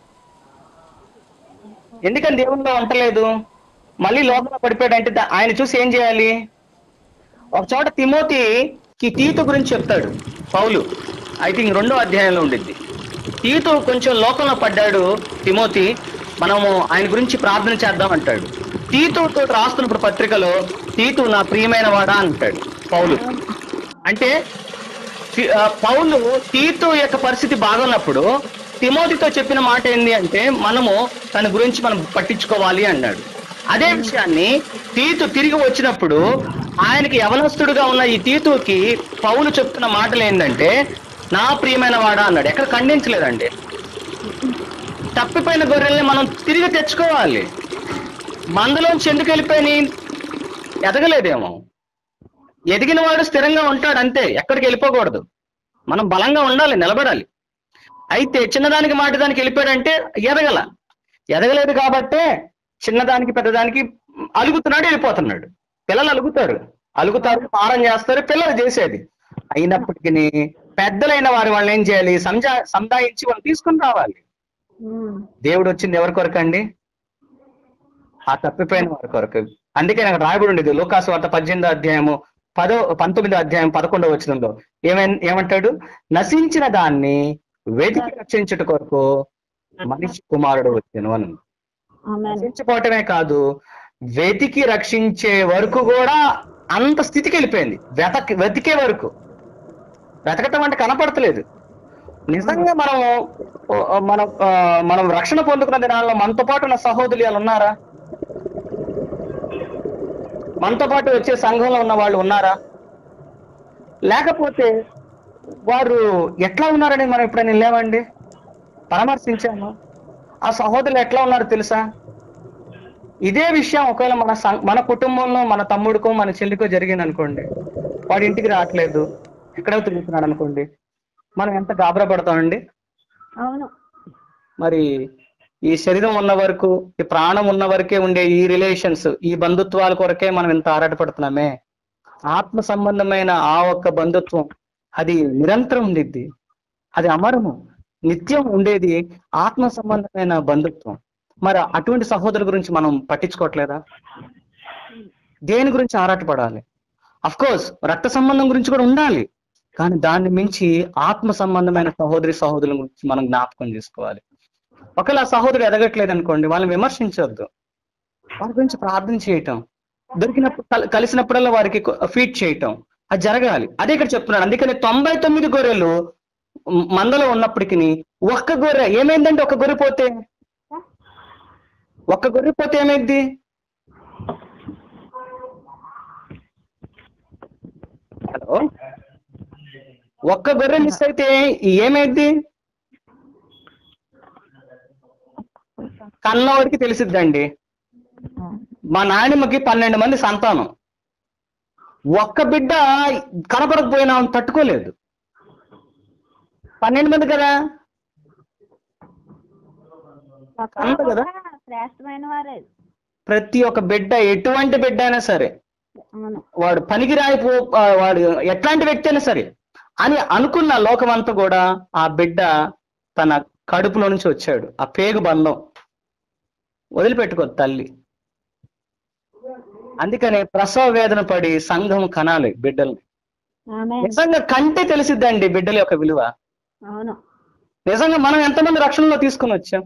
ఎందుకని దేవుల్లో ఉండలేదు మళ్ళీ లోపల పడిపోయాడంటే దా- ఆయన చూసి ఏం చేయాలి ఒక చోట తిమోతికి తీతు గురించి చెప్తాడు పౌలు ఐ థింక్ రెండో అధ్యాయంలో ఉండిద్ది తీతు కొంచెం లోకంలో పడ్డాడు తిమోతి మనము ఆయన గురించి ప్రార్థన చేద్దాం అంటాడు తీతుతో రాస్తున్నప్పుడు పత్రికలో తీతు నా ప్రియమైన వాడా అంటాడు పౌలు అంటే తి- ఆ, పౌలు తీతు యొక్క పరిస్థితి బాగున్నప్పుడు తిమోతితో చెప్పిన మాట ఏంది అంటే మనము తన గురించి మనం పట్టించుకోవాలి అన్నాడు అదే విషయాన్ని తీతు తిరిగి వచ్చినప్పుడు ఆయనకి యవనస్తుడుగా ఉన్న ఈ తీతుకి పౌలు చెప్తున్న మాటలు ఏంటంటే నా ప్రియమైన వాడా అన్నాడు ఎక్కడ ఖండించలేదండి తప్పిపోయిన గొర్రెల్ని మనం తిరిగి తెచ్చుకోవాలి మందలోంచి ఎందుకు వెళ్ళిపోయి ఎదగలేదేమో ఎదిగిన వాడు స్థిరంగా ఉంటాడు అంతే ఎక్కడికి వెళ్ళిపోకూడదు మనం బలంగా ఉండాలి నిలబడాలి అయితే చిన్నదానికి మాట దానికి వెళ్ళిపోయాడంటే ఎదగల ఎదగలేదు కాబట్టే చిన్నదానికి పెద్దదానికి అలుగుతున్నాడు వెళ్ళిపోతున్నాడు పిల్లలు అలుగుతారు అలుగుతారు పారం చేస్తారు పిల్లలు చేసేది అయినప్పటికీ పెద్దలైన వారి వాళ్ళని ఏం చేయాలి సంజా సంధాయించి వాళ్ళు తీసుకుని రావాలి ఉమ్. దేవుడు వచ్చింది ఎవరి కొరకు అండి ఆ తప్పిపోయిన వారి కొరకు అందుకే నాకు రాయబడి ఉండేది లోకాసు వార్త పద్దెనిమిదో అధ్యాయము పదో పంతొమ్మిదో అధ్యాయం పదకొండో వచనంలో ఏమై ఏమంటాడు నశించిన దాన్ని వెతికి రక్షించుట కొరకు మనిషి కుమారుడు వచ్చాను అని ఆమేన్. రక్షించుకోవటమే కాదు వెతికి రక్షించే వరకు కూడా అంత స్థితికి వెళ్ళిపోయింది వెతక వెతికే వరకు వెతకటం అంటే కనపడతలేదు నిజంగా మనం ఓ, మనం ఆ, మనం రక్షణ పొందుకున్న దినాల్లో మనతో పాటు ఉన్న సహోదరులు వాళ్ళు ఉన్నారా మనతో పాటు వచ్చే సంఘంలో ఉన్న వాళ్ళు ఉన్నారా లేకపోతే వారు ఎట్లా ఉన్నారని మనం ఎప్పుడైనా లేవండి పరామర్శించాము ఆ సహోదరులు ఎట్లా ఉన్నారో తెలుసా ఇదే విషయం ఒకవేళ మన సం- మన కుటుంబంలో మన తమ్ముడికో మన చెల్లికో జరిగింది అనుకోండి వాడి ఇంటికి రావట్లేదు ఎక్కడో తిరుగుతున్నాడు అనుకోండి మనం ఎంత గాబరా పడతామండి అవును మరి ఈ శరీరం ఉన్న వరకు ఈ ప్రాణం ఉన్న వరకే ఉండే ఈ రిలేషన్స్ ఈ బంధుత్వాల కొరకే మనం ఇంత ఆరాటపడుతున్నామే ఆత్మ సంబంధమైన ఆ ఒక్క బంధుత్వం అది నిరంతరం ఉండిద్ది అది అమరము నిత్యం ఉండేది ఆత్మ సంబంధమైన బంధుత్వం మరి అటువంటి సహోదరు గురించి మనం పట్టించుకోవట్లేదా దేని గురించి ఆరాటపడాలి అఫ్ కోర్స్ రక్త సంబంధం గురించి కూడా ఉండాలి కానీ దాన్ని మించి ఆత్మ సంబంధమైన సహోదరి సహోదరుల గురించి మనం జ్ఞాపకం చేసుకోవాలి ఒకవేళ ఆ సహోదరుడు ఎదగట్లేదు అనుకోండి వాళ్ళని విమర్శించవద్దు వారి గురించి ప్రార్థన చేయటం దొరికినప్పుడు కల- కలిసినప్పుడల్లా వారికి ఫీడ్ చేయటం అది జరగాలి అదే ఇక్కడ చెప్తున్నాడు అందుకని తొంభై తొమ్మిది గొర్రెలు మ్, మందలో ఉన్నప్పటికీ ఒక్క గొర్రె ఏమైందంటే ఒక గొర్రె పోతే ఒక్క గొర్రె పోతే ఏమైంది హలో ఒక్క గొర్రె మిస్ అయితే ఏమైంది కన్నవాడికి తెలిసిద్దండి మా నాయనమ్మకి పన్నెండు మంది సంతానం ఒక్క బిడ్డ కనపడకపోయినా ఆమె తట్టుకోలేదు పన్నెండు మంది కదా అంతే కదా? శ్రేష్టమైన వారే ప్రతి ఒక్క బిడ్డ ఎటువంటి బిడ్డ అయినా సరే అవును వాడు పనికి రాయిపో ఆ, వాడు ఎట్లాంటి వ్యక్తి అయినా సరే అని అనుకున్న లోకమంతా కూడా ఆ బిడ్డ తన కడుపులో నుంచి వచ్చాడు ఆ పేగు బంధం వదిలిపెట్టుకోదు తల్లి అందుకనే ప్రసవ వేదన పడి సంఘం కనాలి బిడ్డల్ని ఆమె నిజంగా కంటే తెలిసిద్దండి బిడ్డల యొక్క విలువ అవును నిజంగా మనం ఎంతమంది రక్షణలో తీసుకుని వచ్చాం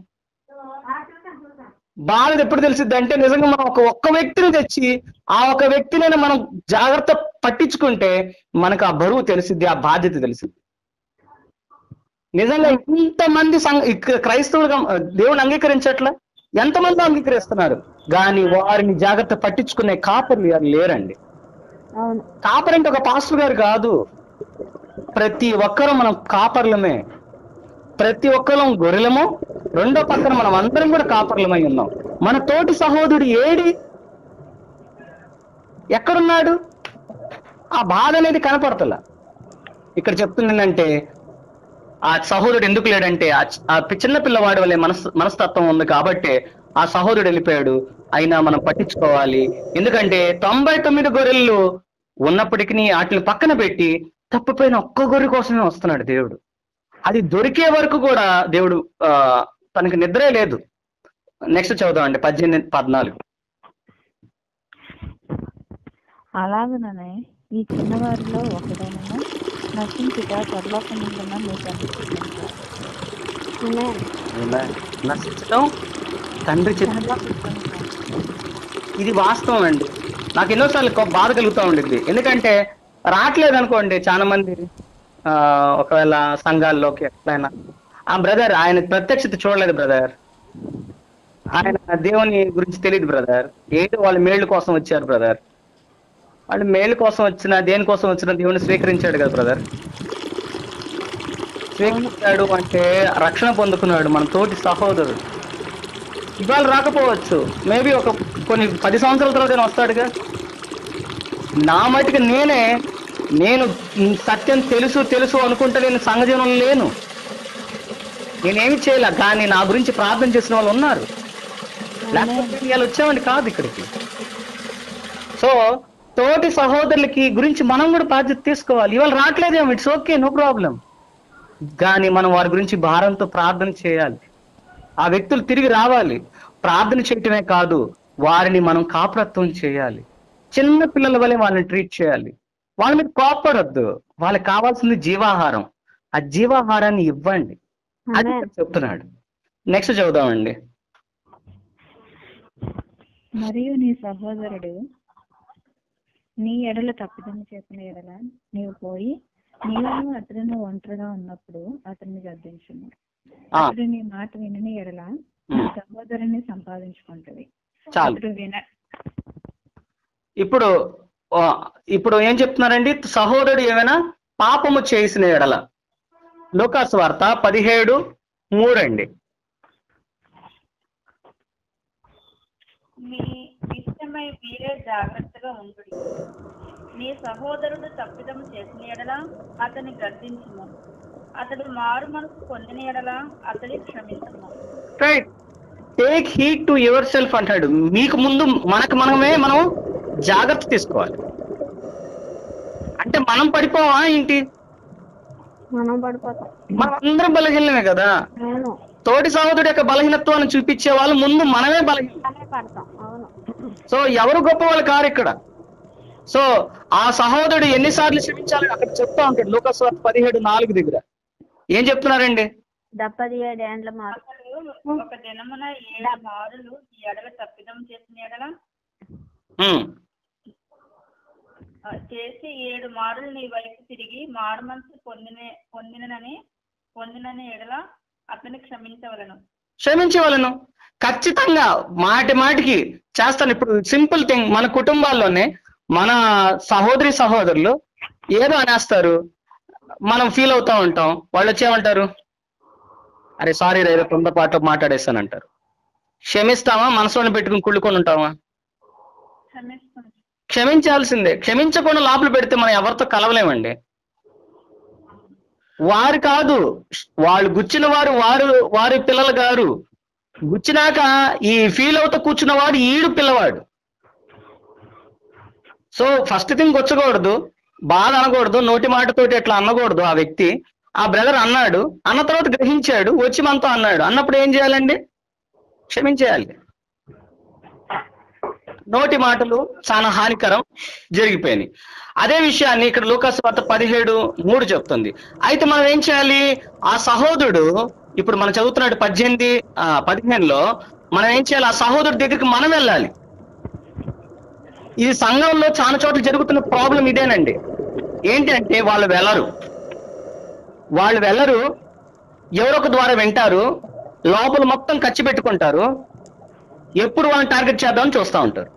బాధ ఎప్పుడు తెలిసిద్ది అంటే నిజంగా మనం ఒక ఒక్క వ్యక్తిని తెచ్చి ఆ ఒక వ్యక్తిని మనం జాగ్రత్త పట్టించుకుంటే మనకు ఆ బరువు తెలిసిద్ది ఆ బాధ్యత తెలిసిద్ది నిజంగా ఇంతమంది సంఘ ఇక క్రైస్తవులుగా దేవుని అంగీకరించట్లా ఎంతమంది అంగీకరిస్తున్నారు కానీ వారిని జాగ్రత్త పట్టించుకునే కాపర్లు ఎవరు లేరండి అవును కాపర్ అంటే ఒక పాస్టర్ గారు కాదు ప్రతి ఒక్కరూ మనం కాపర్లమే ప్రతి ఒక్కరం గొర్రెలము రెండో పక్కన మనం అందరం కూడా కాపర్లమై ఉన్నాం మన తోటి సహోదరుడు ఏడి ఎక్కడున్నాడు ఆ బాధ అనేది కనపడతల ఇక్కడ చెప్తుంది ఏంటంటే ఆ సహోదరుడు ఎందుకు లేడంటే ఆ చి- ఆ పి- చిన్న పిల్లవాడి వల్లే మనస్ మనస్తత్వం ఉంది కాబట్టి ఆ సహోదరుడు వెళ్ళిపోయాడు అయినా మనం పట్టించుకోవాలి ఎందుకంటే తొంభై తొమ్మిది గొర్రెలు ఉన్నప్పటికీ వాటిని పక్కన పెట్టి తప్పిపోయిన ఒక్క గొర్రె కోసమే వస్తున్నాడు దేవుడు అది దొరికే వరకు కూడా దేవుడు ఆ తనకి నిద్రే లేదు నెక్స్ట్ చదువుదామండి పద్దెనిమిది పద్నాలుగు అలాగననే ఈ చిన్నవారిలో ఒకడైనను నశించుట పరలోకముందున్న మీ తండ్రి చిత్తం. ఆమె నశించడం తండ్రి చిత్తం పరలోక చిత్తం కాదు. ఇది వాస్తవం అండి నాకు ఎన్నోసార్లు కొ- బాధ కలుగుతూ ఉండిద్ది ఎందుకంటే రావట్లేదు అనుకోండి చాలా మంది ఆ, ఒకవేళ సంఘాల్లోకి ఎట్లయినా ఆ బ్రదర్ ఆయన ప్రత్యక్షత చూడలేదు బ్రదర్ ఆయన దేవుని గురించి తెలియదు బ్రదర్ ఏదో వాళ్ళ మేళ్ళు కోసం వచ్చారు బ్రదర్ వాళ్ళు మేలు కోసం వచ్చిన దేనికోసం వచ్చిన దేవుని స్వీకరించాడు కదా బ్రదర్ స్వీకరించాడు అంటే రక్షణ పొందుకున్నాడు మన తోటి సహోదరుడు ఇవాళ రాకపోవచ్చు మేబీ ఒక కొన్ని పది సంవత్సరాల తర్వాత ఆయన వస్తాడుగా నా మటుకు నేనే నేను సత్యం తెలుసు తెలుసు అనుకుంటే నేను సంఘజీవనం లేను నేనేమి చేయలే కానీ నా గురించి ప్రార్థన చేసిన వాళ్ళు ఉన్నారు లేకపోతే ఇవాళ వచ్చామండి కాదు ఇక్కడికి సో తోటి సహోదరులకి గురించి మనం కూడా బాధ్యత తీసుకోవాలి ఇవాళ రావట్లేదేమో ఇట్స్ ఓకే నో ప్రాబ్లం కానీ మనం వారి గురించి భారంతో ప్రార్థన చేయాలి ఆ వ్యక్తులు తిరిగి రావాలి ప్రార్థన చేయటమే కాదు వారిని మనం కాపురత్వం చేయాలి చిన్న పిల్లల వల్లే వాళ్ళని ట్రీట్ చేయాలి వాళ్ళ మీద కోపడొద్దు వాళ్ళకి కావాల్సింది జీవాహారం ఆ జీవాహారాన్ని ఇవ్వండి అది ఆమె ఇక్కడ చెప్తున్నాడు నెక్స్ట్ చదువుదామండి మరియు నీ సహోదరుడు నీ ఎడల తప్పిదం చేసిన ఎడల నీవు పోయి నీవును అతడును ఒంటరిగా ఉన్నప్పుడు అతన్ని గద్దించును ఆ. అతడు నీ మాట వినని ఎడల నీ సహోదరుని సంపాదించుకుంటది చాలు అతడు విన ఇప్పుడు ఆ, ఇప్పుడు ఏం చెప్తున్నారండి సహోదరుడు ఏమైనా పాపము చేసిన ఎడల లోకాసు వార్త పదిహేడు మూడండి మీ ఇష్టమై మీరే జాగ్రత్తగా ఉండు నీ సహోదరుడు తప్పిదం చేసిన ఎడల అతని గద్దించుము అతడు మారు మనసు పొందిన ఎడల అతని క్షమించుము right take heed to yourself అంటాడు మీకు ముందు మనకు మనమే మనం జాగ్రత్త తీసుకోవాలి అంటే మనం పడిపోవా ఏంటి మనం పడిపోతాం మనం అందరం బలహీనమే కదా అవును తోటి సహోదరుడు యొక్క బలహీనత్వాన్ని చూపించే వాళ్ళు ముందు మనమే బలహీన అనే పడతాం అవును సో ఎవరు గొప్ప వాళ్ళు కారు ఇక్కడ సో ఆ సహోదరుడు ఎన్నిసార్లు క్షమించాలి అక్కడ చెప్తా ఉంటాడు లోకస్వార్త పదిహేడు నాలుగు దగ్గర ఏం చెప్తున్నారండి డెబ్బది ఏడు ఏండ్ల మాట అతడు ఒక దినమున ఏడు మారులు ఈ ఎడల తప్పిదం చేసిన ఎడల ఉమ్, ఆ, చేసి ఏడు మారులు నీ వైపు తిరిగి మారు మనసు పొందిన పొందినని పొందినని ఎడల అతని క్షమించవలను క్షమించే వాళ్ళను ఖచ్చితంగా మాటి మాటికి చేస్తాను ఇప్పుడు సింపుల్ థింగ్ మన కుటుంబాల్లోనే మన సహోదరి సహోదరులు ఏదో అనేస్తారు మనం ఫీల్ అవుతా ఉంటాం వాళ్ళు వచ్చేమంటారు అరే సారీ రే తొందరపాటు మాట్లాడేస్తానంటారు క్షమిస్తామా మనసులోనే పెట్టుకుని కుళ్ళుకొని ఉంటామా క్షమిస్తాను క్షమించాల్సిందే క్షమించకుండా లోపల పెడితే మనం ఎవరితో కలవలేమండి వారు కాదు వాళ్ళు గుచ్చిన వారు వారు వారి పిల్లలు గారు గుచ్చినాక ఈ ఫీల్ అవుతూ కూర్చున్న వాడు ఈడు పిల్లవాడు సో ఫస్ట్ థింగ్ వచ్చకూడదు బాధ అనకూడదు నోటి మాటతోటి అట్లా అనకూడదు ఆ వ్యక్తి ఆ బ్రదర్ అన్నాడు అన్న తర్వాత గ్రహించాడు వచ్చి మనతో అన్నాడు అన్నప్పుడు ఏం చేయాలండి క్షమించేయాలి నోటి మాటలు చాలా హానికరం జరిగిపోయినాయి అదే విషయాన్ని ఇక్కడ లూకాసు వార్త పదిహేడు మూడు చెప్తుంది అయితే మనం ఏం చేయాలి ఆ సహోదరుడు ఇప్పుడు మనం చదువుతున్నాడు పద్దెనిమిది ఆ, పదిహేనులో మనం ఏం చేయాలి ఆ సహోదరుడి దగ్గరికి మనం వెళ్ళాలి ఇది సంఘంలో చాలా చోట్ల జరుగుతున్న ప్రాబ్లం ఇదేనండి ఏంటంటే వాళ్ళు వెళ్ళరు వాళ్ళు వెళ్ళరు ఎవరొక ద్వారా వింటారు లోపల మొత్తం ఖర్చు పెట్టుకుంటారు ఎప్పుడు వాళ్ళని టార్గెట్ చేద్దామని చూస్తూ ఉంటారు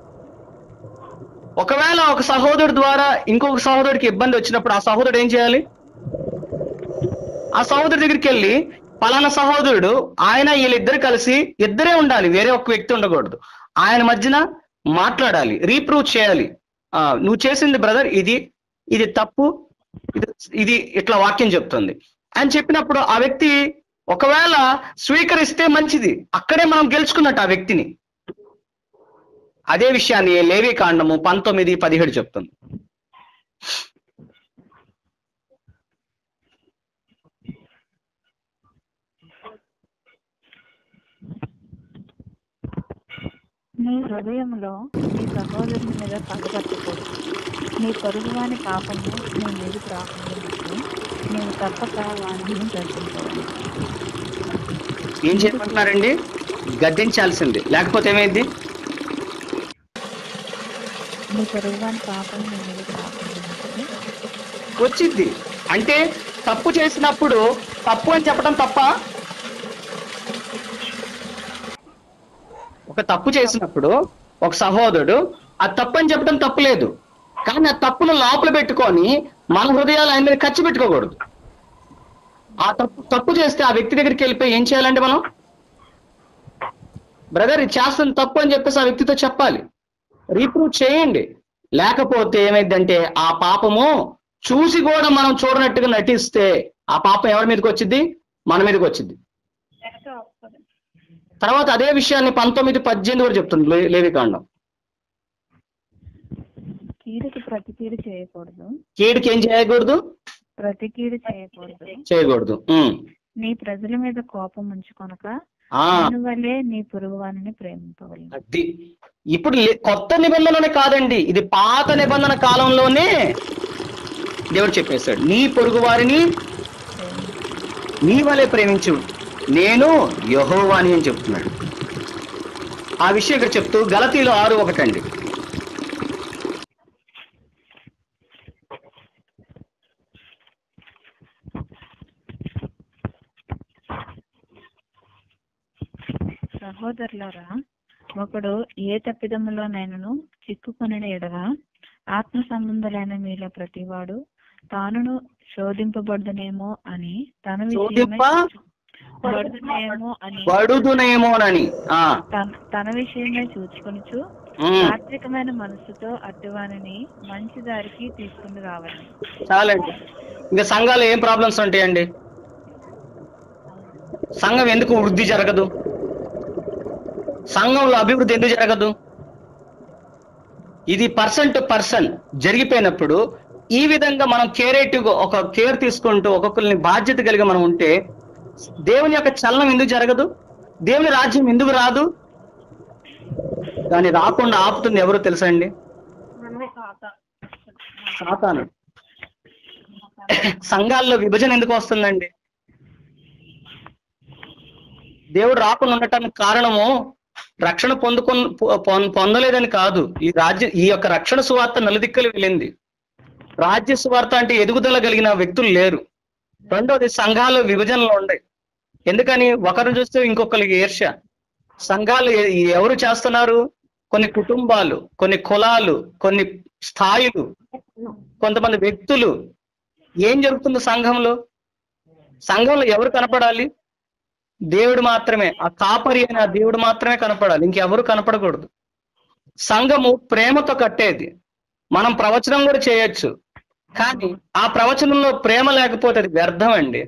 ఒకవేళ ఒక సహోదరుడు ద్వారా ఇంకొక సహోదరుడికి ఇబ్బంది వచ్చినప్పుడు ఆ సహోదరుడు ఏం చేయాలి ఆ సహోదరుడి దగ్గరికి వెళ్ళి పలానా సహోదరుడు ఆయన వీళ్ళిద్దరు కలిసి ఇద్దరే ఉండాలి వేరే ఒక వ్యక్తి ఉండకూడదు ఆయన మధ్యన మాట్లాడాలి రీప్రూవ్ చేయాలి ఆ, నువ్వు చేసింది బ్రదర్ ఇది ఇది తప్పు ఇది ఇది ఇట్లా వాక్యం చెప్తుంది అని చెప్పినప్పుడు ఆ వ్యక్తి ఒకవేళ స్వీకరిస్తే మంచిది అక్కడే మనం గెలుచుకున్నట్టు ఆ వ్యక్తిని అదే విషయాన్ని లేవి కాండము పంతొమ్మిది పదిహేడు చెప్తుంది నీ హృదయంలో నీ సహోదరుని మీద పగబట్టకూడదు నీ పొరుగువాని పాపము నీ మీదకి రాకుండా నీవు తప్పక వాడిని గర్తించవాలి ఏం చేయమంటున్నారండి గద్దించాల్సింది లేకపోతే ఏమైంది నీ పొరుగువాని పాపం నీ మీదకి రాకుండా వచ్చింది అంటే తప్పు చేసినప్పుడు తప్పు అని చెప్పడం తప్ప ఒక తప్పు చేసినప్పుడు ఒక సహోదరుడు ఆ తప్పు అని చెప్పడం తప్పులేదు కానీ ఆ తప్పును లోపల పెట్టుకొని మన హృదయాలు ఆయన మీద ఖర్చు పెట్టుకోకూడదు ఆ తప్పు తప్పు చేస్తే ఆ వ్యక్తి దగ్గరికి వెళ్ళిపోయి ఏం చేయాలండి మనం బ్రదర్ ఇది చేస్తుంది తప్పు అని చెప్పేసి ఆ వ్యక్తితో చెప్పాలి రీప్రూవ్ చేయండి లేకపోతే ఏమైందంటే ఆ పాపము చూసి కూడా మనం చూడనట్టుగా నటిస్తే ఆ పాపం ఎవరి మీదకి వచ్చింది మన మీదకి వచ్చింది నెక్స్ట్ వస్తుంది తర్వాత అదే విషయాన్ని పంతొమ్మిది పద్దెనిమిది కూడా చెప్తుంది లే- లేవికాండం కీడుకి ప్రతి కీడు చేయకూడదు కీడుకి ఏం చేయకూడదు ప్రతి కీడు చేయకూడదు చేయకూడదు ఉమ్. నీ ప్రజల మీద కోపం ఉంచుకొనక ఆ వల్లే నీ పొరుగువానిని ప్రేమింపవలను అది ఇప్పుడు లే- కొత్త నిబంధననే కాదండి ఇది పాత నిబంధన కాలంలోనే దేవుడు చెప్పేశాడు నీ పొరుగు వారిని నీ వలె ప్రేమించు నేను యహోవాని అని చెప్తున్నాడు ఆ విషయం ఇక్కడ చెప్తూ గలతీలో ఆరు ఒకటండి సహోదరులారా ఒకడు ఏ తప్పిదములోనైనను చిక్కుకొనిన ఎడల ఆత్మ సంబంధులైన మీలో ప్రతివాడు తానును శోధింపబడుదునేమో అని తన విషయమై శోధింప బడుదునేమో అని పడుదునేమోనని ఆ తన- తన విషయమై చూచుకొనుచు ఉమ్, సాత్వికమైన మనస్సుతో అట్టువానిని మంచి దారికి తీసుకుని రావాలి చాలండి ఇంకా సంఘాలు ఏం ప్రాబ్లమ్స్ ఉంటాయండి సంఘం ఎందుకు వృద్ధి జరగదు సంఘంలో అభివృద్ధి ఎందుకు జరగదు ఇది పర్సన్ టు పర్సన్ జరిగిపోయినప్పుడు ఈ విధంగా మనం కేరేటివ్ ఒక కేర్ తీసుకుంటూ ఒక్కొక్కరిని బాధ్యత కలిగి మనం ఉంటే దేవుని యొక్క చలనం ఎందుకు జరగదు దేవుని రాజ్యం ఎందుకు రాదు దాన్ని రాకుండా ఆపుతుంది ఎవరో తెలుసా అండి సాతాను సంఘాల్లో విభజన ఎందుకు వస్తుందండి దేవుడు రాకుండా ఉండటానికి కారణము రక్షణ పొందుకొ పొం- పొందలేదని కాదు ఈ రాజ్య ఈ యొక్క రక్షణ సువార్త నలుదిక్కలు వెళ్ళింది రాజ్య సువార్త అంటే ఎదుగుదల కలిగిన వ్యక్తులు లేరు రెండోది సంఘాల్లో విభజనలు ఉన్నాయి ఎందుకని ఒకరు చూస్తే ఇంకొకరికి ఈర్ష్య సంఘాలు ఎ- ఎవరు చేస్తున్నారు కొన్ని కుటుంబాలు కొన్ని కులాలు కొన్ని స్థాయిలు కొంతమంది వ్యక్తులు ఏం జరుగుతుంది సంఘంలో సంఘంలో ఎవరు కనపడాలి దేవుడు మాత్రమే ఆ కాపరి అయిన ఆ దేవుడు మాత్రమే కనపడాలి ఇంకెవరు కనపడకూడదు సంఘము ప్రేమతో కట్టేది మనం ప్రవచనం కూడా చేయొచ్చు కానీ ఆ ప్రవచనంలో ప్రేమ లేకపోతే అది వ్యర్థం అండి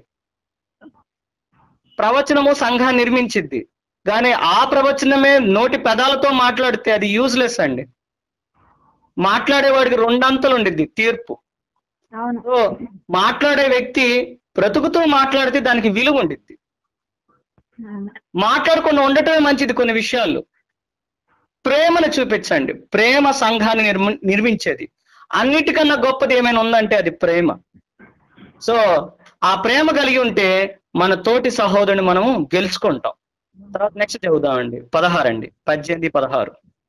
ప్రవచనము సంఘాన్ని నిర్మించిద్ది కానీ ఆ ప్రవచనమే నోటి పెదాలతో మాట్లాడితే అది యూజ్లెస్ అండి మాట్లాడేవాడికి రెండంతలు ఉండిద్ది తీర్పు అవును సో మాట్లాడే వ్యక్తి బ్రతుకుతూ మాట్లాడితే దానికి విలువ ఉండిద్ది అవును మాట్లాడకుండా ఉండటమే మంచిది కొన్ని విషయాలు ప్రేమను చూపించండి ప్రేమ సంఘాన్ని నిర్మి నిర్మించేది అన్నిటికన్నా గొప్పది ఏమైనా ఉందంటే అది ప్రేమ సో ఆ ప్రేమ కలిగి ఉంటే మన తోటి సహోదరుని మనము గెలుచుకుంటాం తర్వాత నెక్స్ట్ చదువుదామండి పదహారు అండి పద్దెనిమిది పదహారు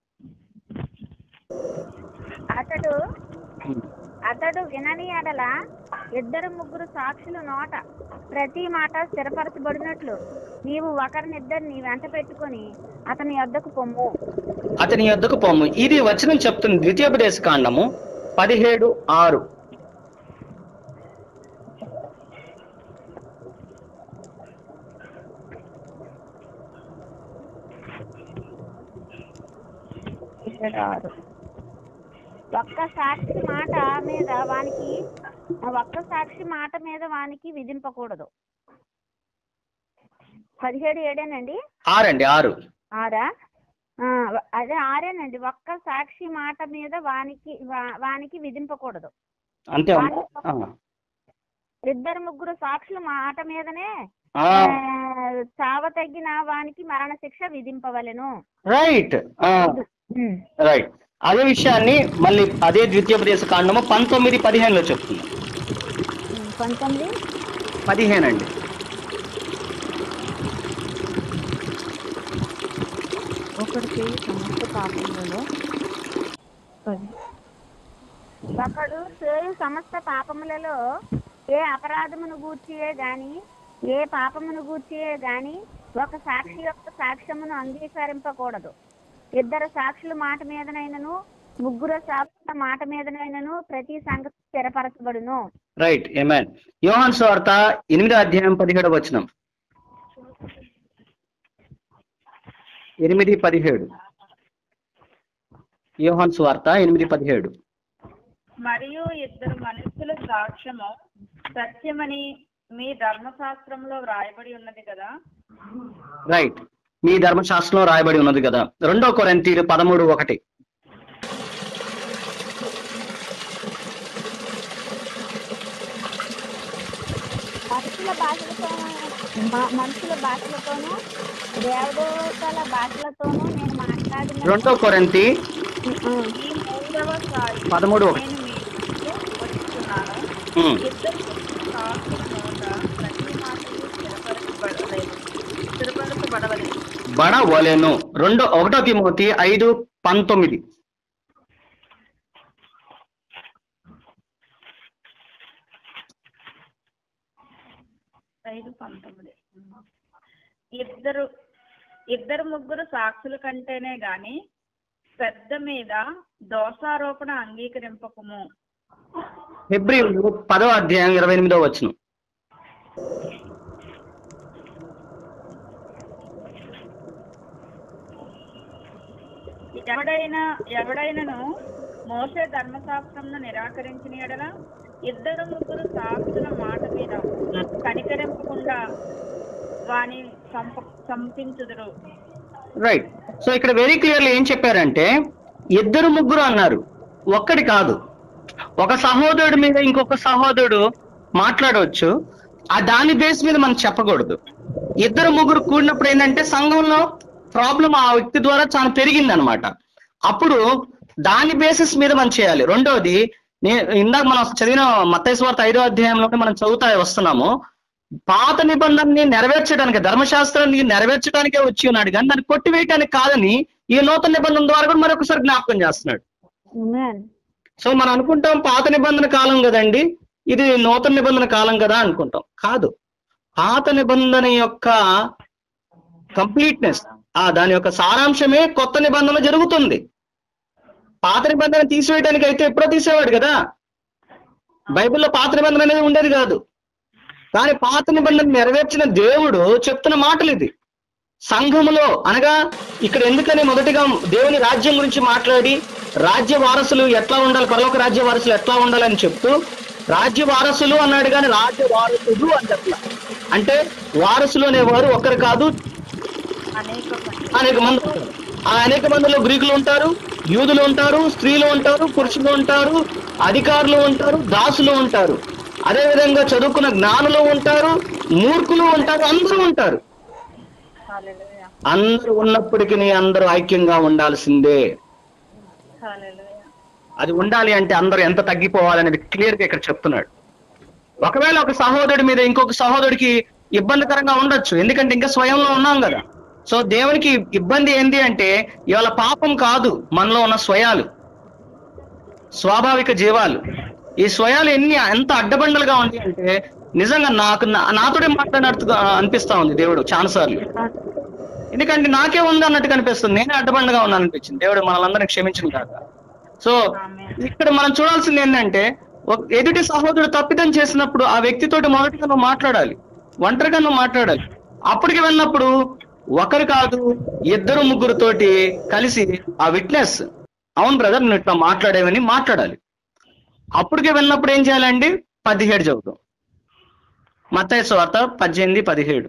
అతడు అతడు వినని ఎడల ఇద్దరు ముగ్గురు సాక్షులు నోట ప్రతి మాట స్థిరపరచబడినట్లు నీవు ఒకరినిద్దరిని వెంట పెట్టుకొని అతని యొద్దకు పొమ్ము అతని యొద్దకు పోము ఇది వచనం చెప్తుంది ద్వితీయోపదేశ కాండము పదిహేడు ఆరు ఆరు ఒక్క సాక్షి మాట మీద వానికి ఒక్క సాక్షి మాట మీద వానికి విధింపకూడదు పదిహేడు ఏడేనండి ఆరండి ఆరు ఆరా ఆ, వ- అదే ఆరేనండి ఒక్క సాక్షి మాట మీద వానికి వా- వానికి విధింపకూడదు అంతే ఉంది. ఆ. ఇద్దరు ముగ్గురు సాక్షుల మాట మీదనే ఆ, ఆ, చావ తగ్గిన వానికి మరణ శిక్ష విధింపవలెను రైట్ ఆ, ఉమ్. రైట్ అదే విషయాన్ని మళ్ళీ అదే ద్వితీయోపదేశ కాండము పంతొమ్మిది పదిహేనులో చెప్తుంది ఉమ్, పంతొమ్మిది పదిహేను అండి ఒకరికి సమస్త పాపములలో పది ఒకడు చేయు సమస్త పాపములలో ఏ అపరాధమును గూర్చియే గాని ఏ పాపమును గూర్చియే గాని ఒక సాక్షి యొక్క సాక్ష్యమును అంగీకరింపకూడదు ఇద్దరు సాక్షుల మాట మీదనైనను ముగ్గురు సాక్షుల మాట మీదనైనను ప్రతి సంగతి స్థిరపరచబడును రైట్ ఏమేన్ యోహాన్ స్వార్త ఎనిమిదో అధ్యాయం పదిహేడు వచనం ఎనిమిది పదిహేడు యోహాన్ స్వార్త ఎనిమిది పదిహేడు మరియు ఇద్దరు మనుషుల సాక్ష్యము సత్యమని మీ ధర్మశాస్త్రంలో వ్రాయబడి ఉన్నది కదా రైట్ మీ ధర్మశాస్త్రంలో రాయబడి ఉన్నది కదా రెండో కొరింథీలు పదమూడు ఒకటి మనుషుల భాషలతోనూ మ- మనుషుల భాషలతోనూ దేవదూతల భాషలతోనూ నేను మాట్లాడిన రెండో కొరింథీ ఉమ్. ఈ మూడవ సారి పదమూడు ఒకటి నేను మీ ముందుకు వచ్చుచున్నాను ఉమ్. ఇద్దరు సాక్షుల నోట ప్రతి మాటలు స్థిరపరచబడలేదు స్థిరపరచబడవలేదు బడవలెను రెండో ఒకటో తిమోతి ఐదు పంతొమ్మిది ఐదు పంతొమ్మిది ఇద్దరు ఇద్దరు ముగ్గురు సాక్షుల కంటేనే గాని పెద్ద మీద దోషారోపణ అంగీకరింపకము ఫిబ్రిలు పదో అధ్యాయం ఇరవై ఎనిమిదో వచనం ఎవడైనా ఎవడైనను మోసే ధర్మశాస్త్రంను నిరాకరించిన ఎడల ఇద్దరు ముగ్గురు సాక్షుల మాట మీద కనికరింపకుండా వాని చంప చంపించుదురు రైట్ సో ఇక్కడ వెరీ క్లియర్లీ ఏం చెప్పారంటే ఇద్దరు ముగ్గురు అన్నారు ఒక్కటి కాదు ఒక సహోదరుడి మీద ఇంకొక సహోదరుడు మాట్లాడవచ్చు ఆ దాని బేస్ మీద మనం చెప్పకూడదు ఇద్దరు ముగ్గురు కూడినప్పుడు ఏంటంటే సంఘంలో ప్రాబ్లం ఆ వ్యక్తి ద్వారా చాలా పెరిగింది అనమాట అప్పుడు దాని బేసిస్ మీద మనం చేయాలి రెండోది నే ఇందాక మనం చదివిన మత్తైస్వార్త ఐదో అధ్యాయంలో మనం చదువుతా వస్తున్నాము పాత నిబంధనని నెరవేర్చడానికి ధర్మశాస్త్రాన్ని నెరవేర్చడానికే వచ్చి ఉన్నాడు కానీ దాన్ని కొట్టివేయటానికి కాదని ఈ నూతన నిబంధన ద్వారా కూడా మరొకసారి జ్ఞాపకం చేస్తున్నాడు Amen. సో మనం అనుకుంటాం పాత నిబంధన కాలం కదండి ఇది నూతన నిబంధన కాలం కదా అనుకుంటాం కాదు పాత నిబంధన యొక్క కంప్లీట్నెస్ ఆ దాని యొక్క సారాంశమే కొత్త నిబంధన జరుగుతుంది పాత నిబంధన తీసివేయడానికి అయితే ఎప్పుడో తీసేవాడు కదా బైబిల్లో పాత నిబంధన అనేది ఉండేది కాదు కానీ పాత నిబంధన నెరవేర్చిన దేవుడు చెప్తున్న మాటలు ఇది సంఘములో అనగా ఇక్కడ ఎందుకని మొదటిగా దేవుని రాజ్యం గురించి మాట్లాడి రాజ్య వారసులు ఎట్లా ఉండాలి పరలోక రాజ్య వారసులు ఎట్లా ఉండాలని చెప్తూ రాజ్య వారసులు అన్నాడు కానీ రాజ్య వారసుడు అని చెప్పలా అంటే వారసులు అనేవారు ఒకరు కాదు అనేక మంది అనేక మంది ఉంటారు. ఆ అనేక మందిలో గ్రీకులు ఉంటారు యూదులు ఉంటారు స్త్రీలు ఉంటారు పురుషులు ఉంటారు అధికారులు ఉంటారు దాసులు ఉంటారు అదే విధంగా చదువుకున్న జ్ఞానులు ఉంటారు మూర్ఖులు ఉంటారు అందరూ ఉంటారు హల్లెలూయా అందరూ ఉన్నప్పటికీ అందరూ ఐక్యంగా ఉండాల్సిందే హల్లెలూయా అది ఉండాలి అంటే అందరూ ఎంత తగ్గిపోవాలనేది క్లియర్ గా ఇక్కడ చెప్తున్నాడు ఒకవేళ ఒక సహోదరుడి మీద ఇంకొక సహోదరుడికి ఇబ్బందికరంగా ఉండొచ్చు ఎందుకంటే ఇంకా స్వయంలో ఉన్నాం కదా సో దేవునికి ఇబ్బంది ఏంది అంటే ఇవాళ పాపం కాదు మనలో ఉన్న స్వయాలు స్వాభావిక జీవాలు ఈ స్వయాలు ఎన్ని ఎంత అడ్డబండలుగా ఉంది అంటే నిజంగా నాకు నా- నాతోనే మాట్లాడినట్టుగా అనిపిస్తా ఉంది దేవుడు చాలాసార్లు ఎందుకంటే నాకే ఉంది అన్నట్టు కనిపిస్తుంది నేనే అడ్డబండగా ఉన్నాను అనిపించింది దేవుడు మనల్ని క్షమించిన కాక సో ఆమేన్. ఇక్కడ మనం చూడాల్సింది ఏంటంటే ఒక ఎదుటి సహోదరుడు తప్పిదం చేసినప్పుడు ఆ వ్యక్తితోటి మొదటిగా నువ్వు మాట్లాడాలి ఒంటరిగా నువ్వు మాట్లాడాలి అప్పటికి వెళ్ళినప్పుడు ఒకరు కాదు ఇద్దరు ముగ్గురుతోటి కలిసి ఆ విట్నెస్ అవును బ్రదర్ నువ్వు ఇట్లా మాట్లాడేవని మాట్లాడాలి అప్పటికి వెళ్ళినప్పుడు ఏం చేయాలండి పదిహేడు చదువుతాం మత్తయి వార్త పద్దెనిమిది పదిహేడు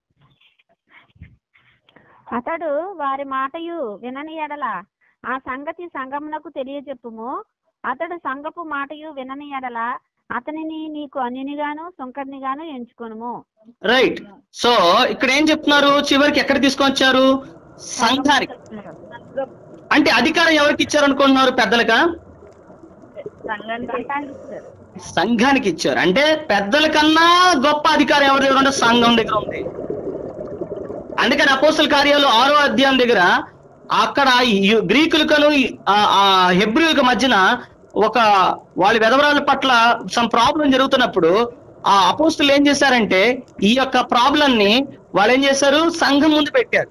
అతడు వారి మాటయు వినని ఎడల ఆ సంగతి సంగమునకు తెలియజెప్పుము అతడు సంగపు మాటయు వినని ఎడల అతనిని నీకు అన్యునిగాను సుంకర్నిగాను ఎంచుకొనుము రైట్ సో ఇక్కడ ఏం చెప్తున్నారు చివరికి ఎక్కడ తీసుకొని వచ్చారు సంఘానికి సంఘం అంటే అధికారం ఎవరికి ఇచ్చారు అనుకుంటున్నారు పెద్దలకా సంఘానికి సంఘానికి ఇచ్చారు. సంఘానికి ఇచ్చారు అంటే పెద్దల కన్నా గొప్ప అధికారం ఎవరి దగ్గర ఉంటే సంఘం దగ్గర ఉంది అందుకని అపోస్తుల కార్యాలు ఆరో అధ్యాయం దగ్గర అక్కడ యు- గ్రీకులకను ఈ- ఆ- ఆ హెబ్రియులకు మధ్యన ఒక వాళ్ళ వెధవరాల పట్ల సమ్ ప్రాబ్లం జరుగుతున్నప్పుడు ఆ అపోస్తులు ఏం చేశారంటే ఈ యొక్క ప్రాబ్లం ని వాళ్ళు ఏం చేశారు సంఘం ముందు పెట్టారు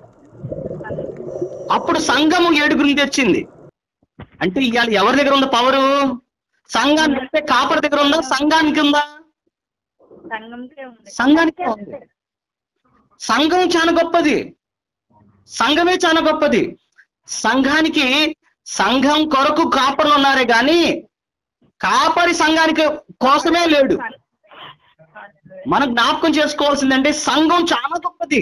అప్పుడు సంఘము ఏడుగురిని తెచ్చింది అంటే ఇవాళ ఎవరి దగ్గర ఉంది పవరు సంఘానికి అంటే కాపర్ దగ్గర ఉందా సంఘానికి ఉందా సంఘంకే ఉంది సంఘానికి ఉంది సంఘం చాలా గొప్పది సంఘమే చాలా గొప్పది సంఘానికి సంఘం కొరకు కాపర్లు ఉన్నారే గాని కాపరి సంఘానికి కోసమే లేడు మనం జ్ఞాపకం చేసుకోవాల్సిందంటే సంఘం చాలా గొప్పది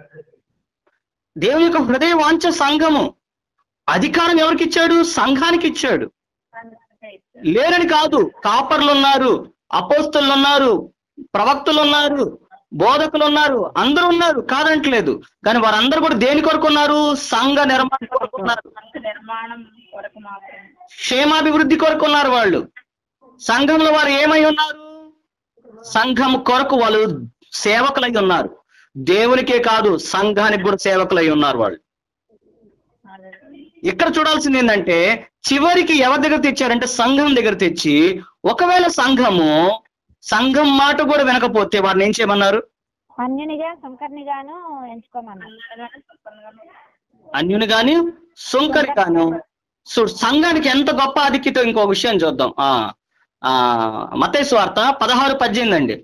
దేవుని యొక్క హృదయ వాంఛ సంఘము అధికారం ఎవరికి ఇచ్చాడు సంఘానికి ఇచ్చాడు సంఘంకే ఇచ్చారు. లేరని కాదు కాపర్లు ఉన్నారు అపోస్తులు ఉన్నారు ప్రవక్తలు ఉన్నారు బోధకులు ఉన్నారు అందరూ ఉన్నారు కాదంటలేదు కానీ వారందరూ కూడా దేని కొరకు ఉన్నారు సంఘ నిర్మాణం కొరకు ఉన్నారు సంఘ నిర్మాణం కొరకు మాత్రమే క్షేమాభివృద్ధి కొరకు ఉన్నారు వాళ్ళు సంఘంలో వారు ఏమై ఉన్నారు సంఘం కొరకు వాళ్ళు సేవకులై ఉన్నారు దేవునికే కాదు సంఘానికి కూడా సేవకులై ఉన్నారు వాళ్ళు హల్లెలూయా. ఇక్కడ చూడాల్సింది ఏంటంటే చివరికి ఎవరి దగ్గర తెచ్చారంటే సంఘం దగ్గర తెచ్చి ఒకవేళ సంఘము సంఘం మాట కూడా వినకపోతే వారిని ఏం చేయమన్నారు అన్యునిగా సుంకర్నిగాను ఎంచుకోమన్నారు సంఘాలుగానే సంపన్నుగాను అన్యుని గాని సుంకరి గాను సో సంఘానికి ఎంత గొప్ప ఆధిక్యత ఇంకో విషయం చూద్దాం ఆ ఆ మతేసు వార్త పదహారు పద్దెనిమిది అండి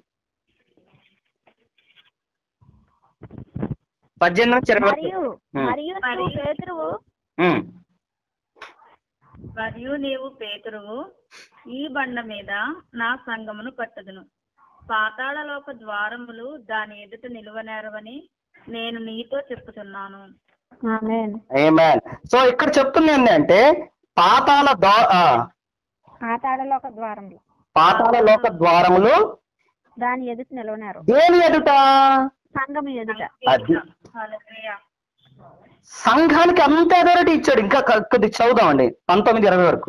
పద్దెనిమిది నుంచి ఇరవై వరకు. మరియు ఉమ్. మరియు నీవు పేతురువు ఉమ్. మరియు నీవు పేతురువు ఈ బండ మీద నా సంగమును కట్టుదును పాతాళలోక ద్వారములు దాని ఎదుట నిలువనేరవని నేను నీతో చెప్పుతున్నాను ఆమేన్ Amen. సో ఇక్కడ చెప్తుంది ఏంటంటే పాతాల దా ఆ, పాతాళలో ఒక ద్వారంలో పాతాల లోక ద్వారములు దాని ఎదుట నిలవనారు దేని ఎదుట సంఘము ఎదుట అది హల్లెలూయా. సంఘానికి అంత అథారిటీ ఇచ్చాడు ఇంకా క- కొద్ది చదువుదామండి పంతొమ్మిది ఇరవై వరకు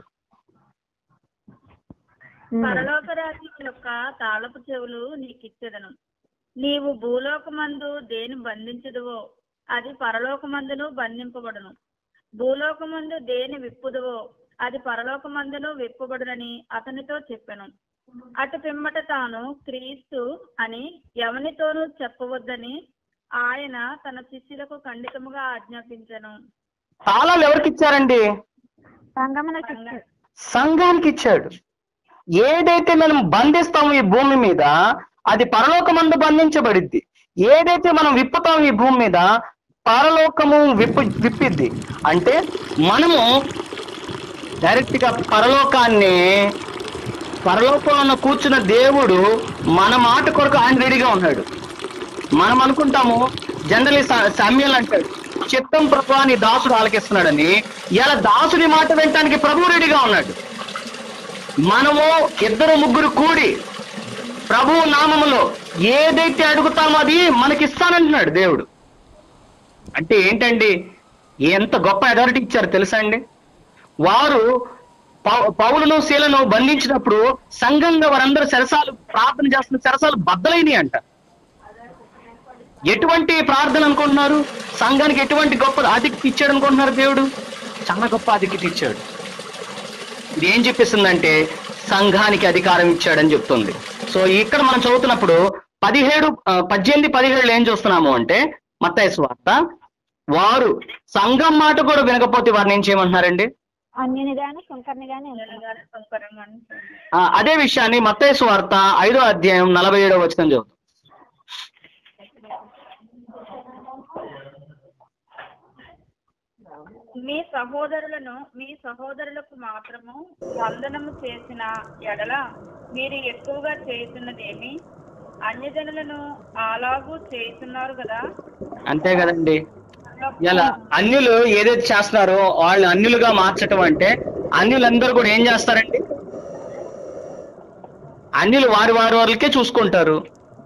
ఉమ్. పరలోక రాజ్యం యొక్క తాళపు చెవులు నీకిచ్చెదను నీవు భూలోకమందు దేని బంధించదువో అది పరలోకమందును బంధింపబడును భూలోకమందు దేని విప్పుదువో అది పరలోకమందును విప్పబడునని అతనితో చెప్పెను అటు పిమ్మట తాను క్రీస్తు అని ఎవనితోనూ చెప్పవద్దని ఆయన తన శిష్యులకు ఖండితముగా ఆజ్ఞాపించెను తాళాలు ఎవరికి ఇచ్చారండి సంఘమునకు ఇచ్చారు. సంఘానికి ఇచ్చాడు ఏదైతే మనం బంధిస్తామో ఈ భూమి మీద అది పరలోకమందు బంధించబడిద్ది ఏదైతే మనం విప్పుతాం ఈ భూమి మీద పరలోకము విప్పు విప్పిద్ది అంటే మనము డైరెక్ట్ గా పరలోకాన్ని పరలోకంలో ఉన్న కూర్చున్న దేవుడు మన మాట కొరకు ఆయన రెడీగా ఉన్నాడు మనం అనుకుంటాము జనరలీ సామ్యుల్ అంటాడు చిత్తం ప్రభు అని దాసుడు ఆలకిస్తున్నాడని ఇలా దాసుడి మాట వినటానికి ప్రభు రెడీగా ఉన్నాడు మనము ఇద్దరు ముగ్గురు కూడి ప్రభు నామములో ఏదైతే అడుగుతామో అది మనకిస్తానంటున్నాడు దేవుడు అంటే ఏంటండి ఎంత గొప్ప అథారిటీ ఇచ్చారు తెలుసా అండి వారు పౌ- పౌలును శీలను బంధించినప్పుడు సంఘంగా వారందరూ సరసాలు ప్రార్థన చేస్తున్న సరసాలు బద్దలైనవి అంట ఎటువంటి ప్రార్థన అనుకుంటున్నారు సంఘానికి ఎటువంటి గొప్ప ఆధిక్యత ఇచ్చాడు అనుకుంటున్నారు దేవుడు చాలా గొప్ప ఆధిక్యత ఇచ్చాడు ఇది ఏం చెప్పిస్తుందంటే సంఘానికి అధికారం ఇచ్చాడని చెప్తుంది సో ఇక్కడ మనం చదువుతున్నప్పుడు పదిహేడు ఆ, పద్దెనిమిది పదిహేడులో ఏం చూస్తున్నాము అంటే మత్తయి వార్త వారు సంఘం మాట కూడా వినకపోతే వారిని ఏం చేయమంటున్నారండి అన్యుని గాని శంకర్ని గాని తెలంగాణ సంకరంగా ఆ, అదే విషయాన్ని మత్తయి వార్త ఐదో అధ్యాయం నలభై ఏడో వచనం చదువు మీ సహోదరులను మీ సహోదరులకు మాత్రము వందనము చేసిన ఎడల మీరు ఎక్కువగా చేస్తున్నదేమి అన్యజనులను అలాగూ చేస్తున్నారు కదా అంతే కదండి ఇలా అన్యులు ఏదైతే చేస్తున్నారో వాళ్ళు అన్యులుగా మార్చటం అంటే అన్యులందరూ కూడా ఏం చేస్తారండి అన్యులు వారి వారి వాళ్ళకే చూసుకుంటారు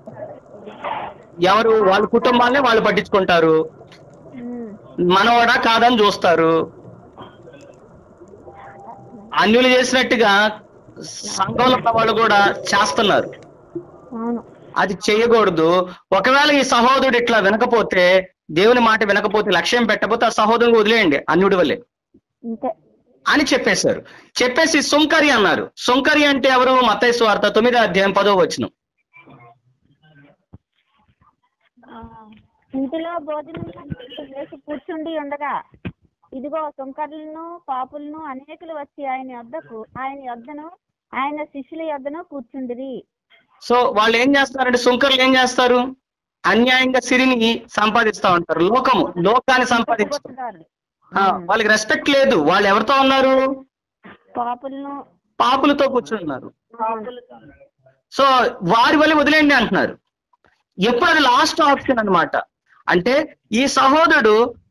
ఎవరు వాళ్ళ కుటుంబాలనే వాళ్ళు పట్టించుకుంటారు ఉమ్. మనవాడా కాదని చూస్తారు అన్యులు చేసినట్టుగా సంఘంలో ఉన్న వాళ్ళు కూడా చేస్తున్నారు అవును అది చేయకూడదు ఒకవేళ ఈ సహోదరుడు ఇట్లా వినకపోతే దేవుని మాట వినకపోతే లక్ష్యం పెట్టకపోతే ఆ సహోదరుని వదిలేయండి అన్యుడి వల్లే అంతే అని చెప్పేశారు చెప్పేసి సుంకరి అన్నారు సుంకరి అంటే ఎవరు మత్తయి వార్త తొమ్మిదో అధ్యాయం పదో వచనం ఇంటిలో భోజనం వేసి కూర్చుండి ఉండగా ఇదిగో సుంకర్లను పాపులను అనేకులు వచ్చి ఆయన యొద్దకు ఆయన యొద్దను ఆయన శిష్యుల యొద్దను కూర్చుండిరి సో వాళ్ళు ఏం చేస్తారంటే సుంకర్లు ఏం చేస్తారు అన్యాయంగా సిరిని సంపాదిస్తా ఉంటారు లోకము లోకాన్ని సంపాదించారు కొట్టుదారులు. వాళ్ళకి రెస్పెక్ట్ లేదు వాళ్ళు ఎవరితో ఉన్నారు పాపులను పాపులతో కూర్చున్నారు పాపులతో సో వారి వల్ల వదిలేండి అంటున్నారు ఎప్పుడు అది లాస్ట్ ఆప్షన్ అన్నమాట అంటే ఈ సహోదరుడు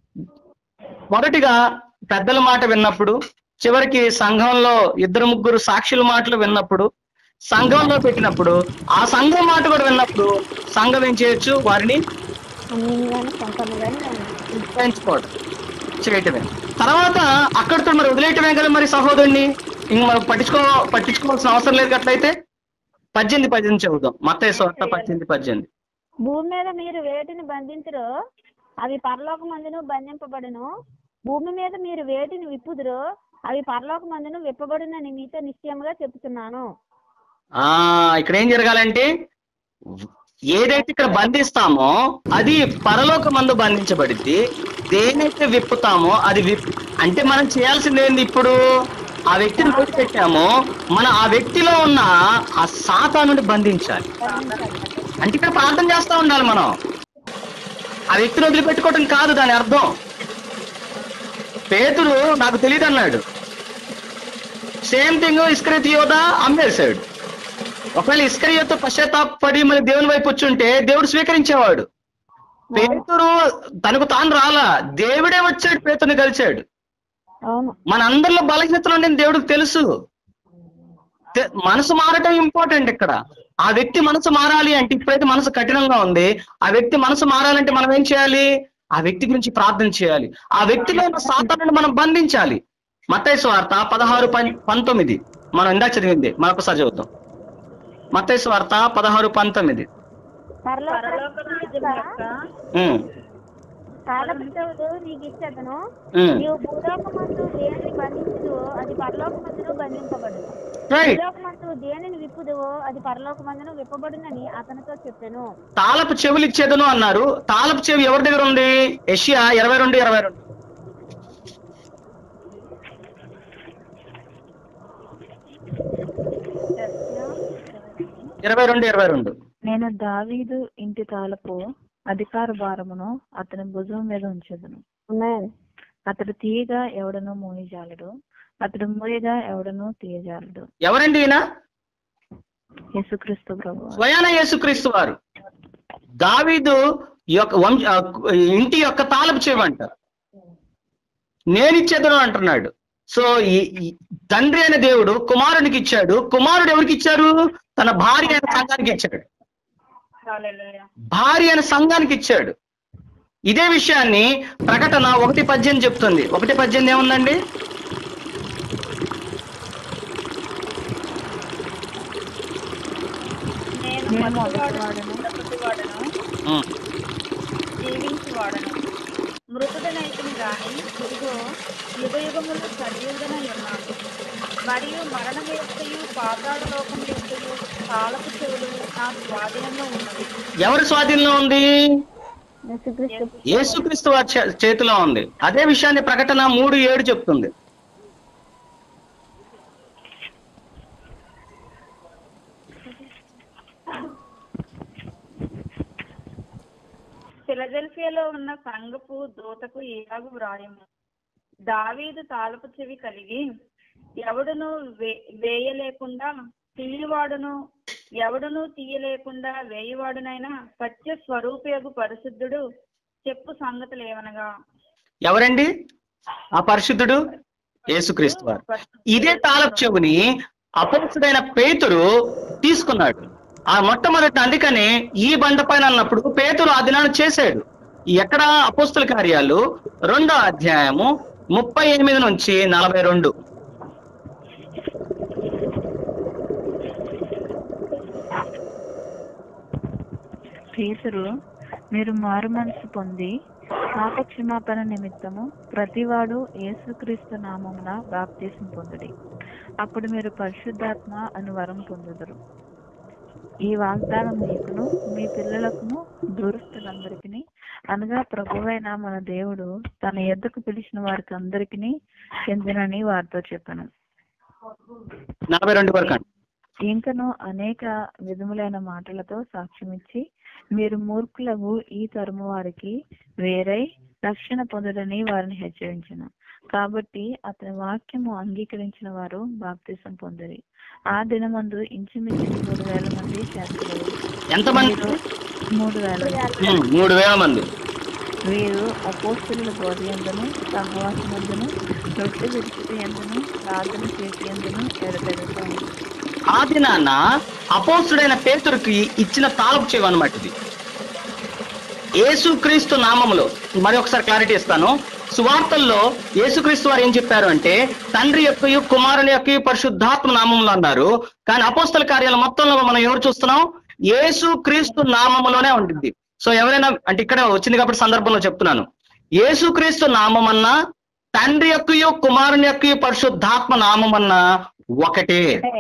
మొదటిగా పెద్దల మాట విన్నప్పుడు చివరికి సంఘంలో ఇద్దరు ముగ్గురు సాక్షుల మాటలు విన్నప్పుడు సంఘంలో పెట్టినప్పుడు ఆ సంఘం మాట కూడా విన్నప్పుడు సంఘం ఏం చేయొచ్చు వారిని అన్నిని కానీ శంకర్ని కానీ పెంచుకోవడం చేయటమే తర్వాత అక్కడితో మరి వదిలేయటమే కదా మరి సహోదరుని ఇంక మనం పట్టించుకో పట్టించుకోవాల్సిన అవసరం లేదు అట్లయితే పద్దెనిమిది పద్దెనిమిది చదువుదాం మత్తయి స్వార్థ పద్దెనిమిది పద్దెనిమిది భూమి మీద మీరు వేటిని బంధించరు అవి పరలోకమందును బంధింపబడును భూమి మీద మీరు వేటిని విప్పుదురు అవి పరలోకమందును విప్పబడునని మీతో నిశ్చయముగా చెప్తున్నాను ఆ ఇక్కడ ఏం జరగాలంటే ఏదైతే ఇక్కడ బంధిస్తామో అది పరలోక మందు బంధించబడింది దేనైతే విప్పుతామో అది విప్ అంటే మనం చేయాల్సింది ఏంది ఇప్పుడు ఆ వ్యక్తిని వదిలిపెట్టామో మన ఆ వ్యక్తిలో ఉన్న ఆ సాతా నుండి బంధించాలి అంటే ఇక్కడ ప్రార్థన చేస్తా ఉండాలి మనం ఆ వ్యక్తిని వదిలిపెట్టుకోవటం కాదు దాని అర్థం పేతురు నాకు తెలియదు అన్నాడు సేమ్ థింగ్ ఇస్క్రిత్ యోధ అమ్మేశాడు ఒకవేళ ఇస్కరియోతో పశ్చాత్తాపడి మరి దేవుని వైపు వచ్చుంటే దేవుడు స్వీకరించేవాడు పేతురు తనకు తాను రాలా దేవుడే వచ్చాడు పేతుని కలిశాడు అవును మన అందరిలో బలహీనతలు ఉండని దేవుడికి తెలుసు తె- మనసు మారటం ఇంపార్టెంట్ ఇక్కడ ఆ వ్యక్తి మనసు మారాలి అంటే ఇప్పుడైతే మనసు కఠినంగా ఉంది ఆ వ్యక్తి మనసు మారాలంటే మనం ఏం చేయాలి ఆ వ్యక్తి గురించి ప్రార్థన చేయాలి ఆ వ్యక్తిలో ఉన్న సాతాను మనం బంధించాలి మత్తయి వార్త పదహారు పం- పంతొమ్మిది మనం ఇందాక చదివింది మరొకసారి చదువుతాం మత్తయి వార్త పదహారు పంతొమ్మిది పరలోక పరలోక రాజ్యం యొక్క ఉమ్, కాలపితవుడు నీకు ఇచ్చేదను ఉమ్. నీవు భూలోకమందు దేనిని బంధించుదువో అది పరలోకమందును బంధింపబడు రైట్ భూలోకమందు దేనిని విప్పుదువో అది పరలోకమందును విప్పబడునని అతనితో చెప్పాను తాళపు చెవులు ఇచ్చేదను అన్నారు తాళపు చెవి ఎవరి దగ్గర ఉంది ఏషియా ఇరవై రెండు ఇరవై రెండు ఇరవై రెండు ఇరవై రెండు నేను దావీదు ఇంటి తాలపు అధికార భారమును అతని భుజం మీద ఉంచదును ఆమేన్. అతడు తీయగా ఎవడను మోయజాలడు అతడు మోయగా ఎవడను తీయజాలడు ఎవరండి ఈయన యేసుక్రీస్తు ప్రభు స్వయాన యేసుక్రీస్తు వారు దావీదు యొక్క వంశ ఆ, ఇంటి యొక్క తాలపు చేయమంట నేనిచ్చేదను అంటున్నాడు సో ఈ ఈ తండ్రి అయిన దేవుడు కుమారునికి ఇచ్చాడు కుమారుడు ఎవరికి ఇచ్చారు తన భార్య అయిన సంఘానికి ఇచ్చాడు హల్లెలూయా భార్య అయిన సంఘానికి ఇచ్చాడు ఇదే విషయాన్ని ప్రకటన ఒకటి పద్దెనిమిది చెప్తుంది ఒకటి పద్దెనిమిది ఏముందండి నేను నేను మొదటివాడను మొదటివాడను. మొదటివాడను ఉమ్. జీవించి వాడను మృతుడనైతిని గాని ఇదిగో యుగ యుగములు సజీవుడనై ఉన్నాను మరియు మరణం యొక్కయు పాతాళ లోకం యొక్కయు కాలపు చెవులు నా స్వాధీనంలో ఉన్నవి ఎవరి స్వాధీనంలో ఉంది యేసుక్రీస్తు యేసుక్రీస్తు వారి చే- చేతిలో ఉంది అదే విషయాన్ని ప్రకటన మూడు ఏడు చెప్తుంది ఫిలదెల్ఫియాలో ఉన్న సంఘపు దూతకు ఇలాగు వ్రాయము దావీదు తాలపు చెవి కలిగి ఎవడును వే- వేయలేకుండా తీయవాడును ఎవడును తీయలేకుండా వేయవాడునైనా సత్య స్వరూపయోగు పరిశుద్ధుడు చెప్పు సంగతులు ఏమనగా ఎవరండి ఆ పరిశుద్ధుడు యేసుక్రీస్తు వారు ఇదే తాలపు చెవుని అపరిచుడైన పేతురు తీసుకున్నాడు ఆ మొట్టమొదటి అందుకనే ఈ బండ పైన అన్నప్పుడు పేతురు ఆ దినాన్ని చేశాడు ఎక్కడ అపోస్తుల కార్యాలు రెండో అధ్యాయము ముప్పై ఎనిమిది నుంచి నలభై రెండు పేతురు మీరు మారు మనసు పొంది పాపక్షమాపణ నిమిత్తము ప్రతివాడు యేసుక్రీస్తు నామమున బాప్తీసం పొందుడి అప్పుడు మీరు పరిశుద్ధాత్మ అను వరం పొందుదురు ఈ వాగ్దానం మీకును మీ పిల్లలకును దూరస్తులందరికీ అనగా ప్రభువైన మన దేవుడు తన ఎద్దకు పిలిచిన వారికి అందరికీ చెందినని వారితో చెప్పాను నలభై రెండు వరకు అండి ఇంకను అనేక విధములైన మాటలతో సాక్ష్యమిచ్చి మీరు మూర్ఖులకు ఈ తరము వారికి వేరై రక్షణ పొందడని వారిని హెచ్చరించను కాబట్టి అతని వాక్యము అంగీకరించిన వారు బాప్తిసం పొందిరి ఆ దినమందు ఇంచుమించు మూడు వేల మంది చేస్తారు ఎంతమంది మూడు వేల ఉమ్, మూడు వేల మంది వీరు అపోస్తుల బోధయందును సహవాసమందును రొట్టె విడిచిటి ఎందును ప్రార్థన చేసి ఎందును ఎడతెగతాను ఆ దినాన అపోస్తుడైన పేతురుకి ఇచ్చిన తాలపు చెవి అనమాట ఇది యేసుక్రీస్తు నామములో మరి ఒకసారి క్లారిటీ ఇస్తాను సువార్తల్లో యేసుక్రీస్తు వారు ఏం చెప్పారు అంటే తండ్రి యొక్క కుమారుని యొక్క పరిశుద్ధాత్మ నామంలో అన్నారు కానీ అపోస్తల కార్యాల మొత్తంలో మనం ఎవరు చూస్తున్నాం యేసుక్రీస్తు నామములోనే ఉంటుంది సో ఎవరైనా అంటే ఇక్కడ వచ్చింది కాబట్టి సందర్భంలో చెప్తున్నాను యేసుక్రీస్తు నామమన్నా తండ్రి యొక్క కుమారుని యొక్క పరిశుద్ధాత్మ నామమన్నా ఒకటే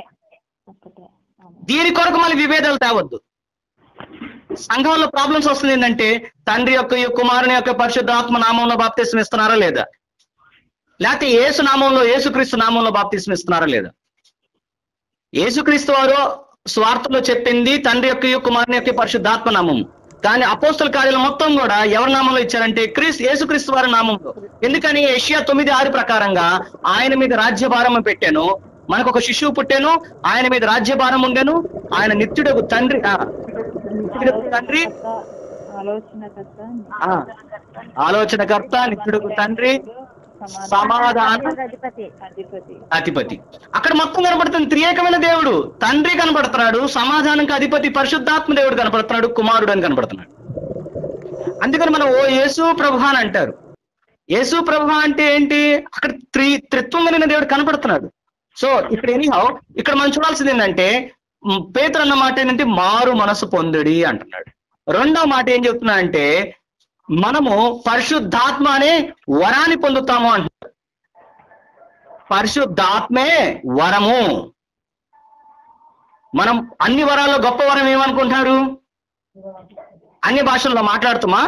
దీని కొరకు మళ్ళీ విభేదాలు తేవద్దు సంఘంలో ప్రాబ్లమ్స్ వస్తుంది ఏంటంటే తండ్రి యొక్క ఈ కుమారుని యొక్క పరిశుద్ధాత్మ నామంలో బాప్తిస్మ ఇస్తున్నారా లేదా లేకపోతే యేసు నామంలో యేసుక్రీస్తు నామంలో బాప్తిస్మ ఇస్తున్నారా లేదా యేసుక్రీస్తు వారు స్వార్థంలో చెప్పింది తండ్రి యొక్క ఈ కుమారుని యొక్క పరిశుద్ధాత్మ నామం కానీ అపోస్తల కార్యాలు మొత్తం కూడా ఎవరి నామంలో ఇచ్చారంటే క్రీస్తు యేసుక్రీస్తు వారి నామంలో ఎందుకని ఏషియా తొమ్మిది ఆరు ప్రకారంగా ఆయన మీద రాజ్యభారం పెట్టాను మనకు ఒక శిశువు పుట్టాను ఆయన మీద రాజ్యభారం ఉండెను ఆయన నిత్యుడకు తండ్రి ఆ, నిత్యుడకు తండ్రి ఆలోచనకర్త ఆ, ఆలోచనకర్త నిత్యుడకు తండ్రి సమాధాన అధిపతి అధిపతి అధిపతి అక్కడ మొత్తం కనబడుతుంది త్రియేకమైన దేవుడు తండ్రి కనబడుతున్నాడు సమాధానంకి అధిపతి పరిశుద్ధాత్మ దేవుడు కనబడుతున్నాడు కుమారుడు అని కనబడుతున్నాడు అందుకని మనం ఓ యేసు ప్రభు అని అంటారు యేసు ప్రభు అంటే ఏంటి అక్కడ త్రి త్రిత్వం కలిగిన దేవుడు కనబడుతున్నాడు సో ఇక్కడ ఎనీహౌ ఇక్కడ మనం చూడాల్సింది ఏంటంటే మ్, పేతురు అన్న మాట ఏంటంటే మారు మనసు పొందుడి అంటున్నాడు రెండో మాట ఏం చెప్తున్నా అంటే మనము పరిశుద్ధాత్మ అనే వరాన్ని పొందుతాము అంటున్నాడు పరిశుద్ధాత్మే వరము మనం అన్ని వరాల్లో గొప్ప వరం ఏమనుకుంటారు అన్ని భాషల్లో మాట్లాడుతామా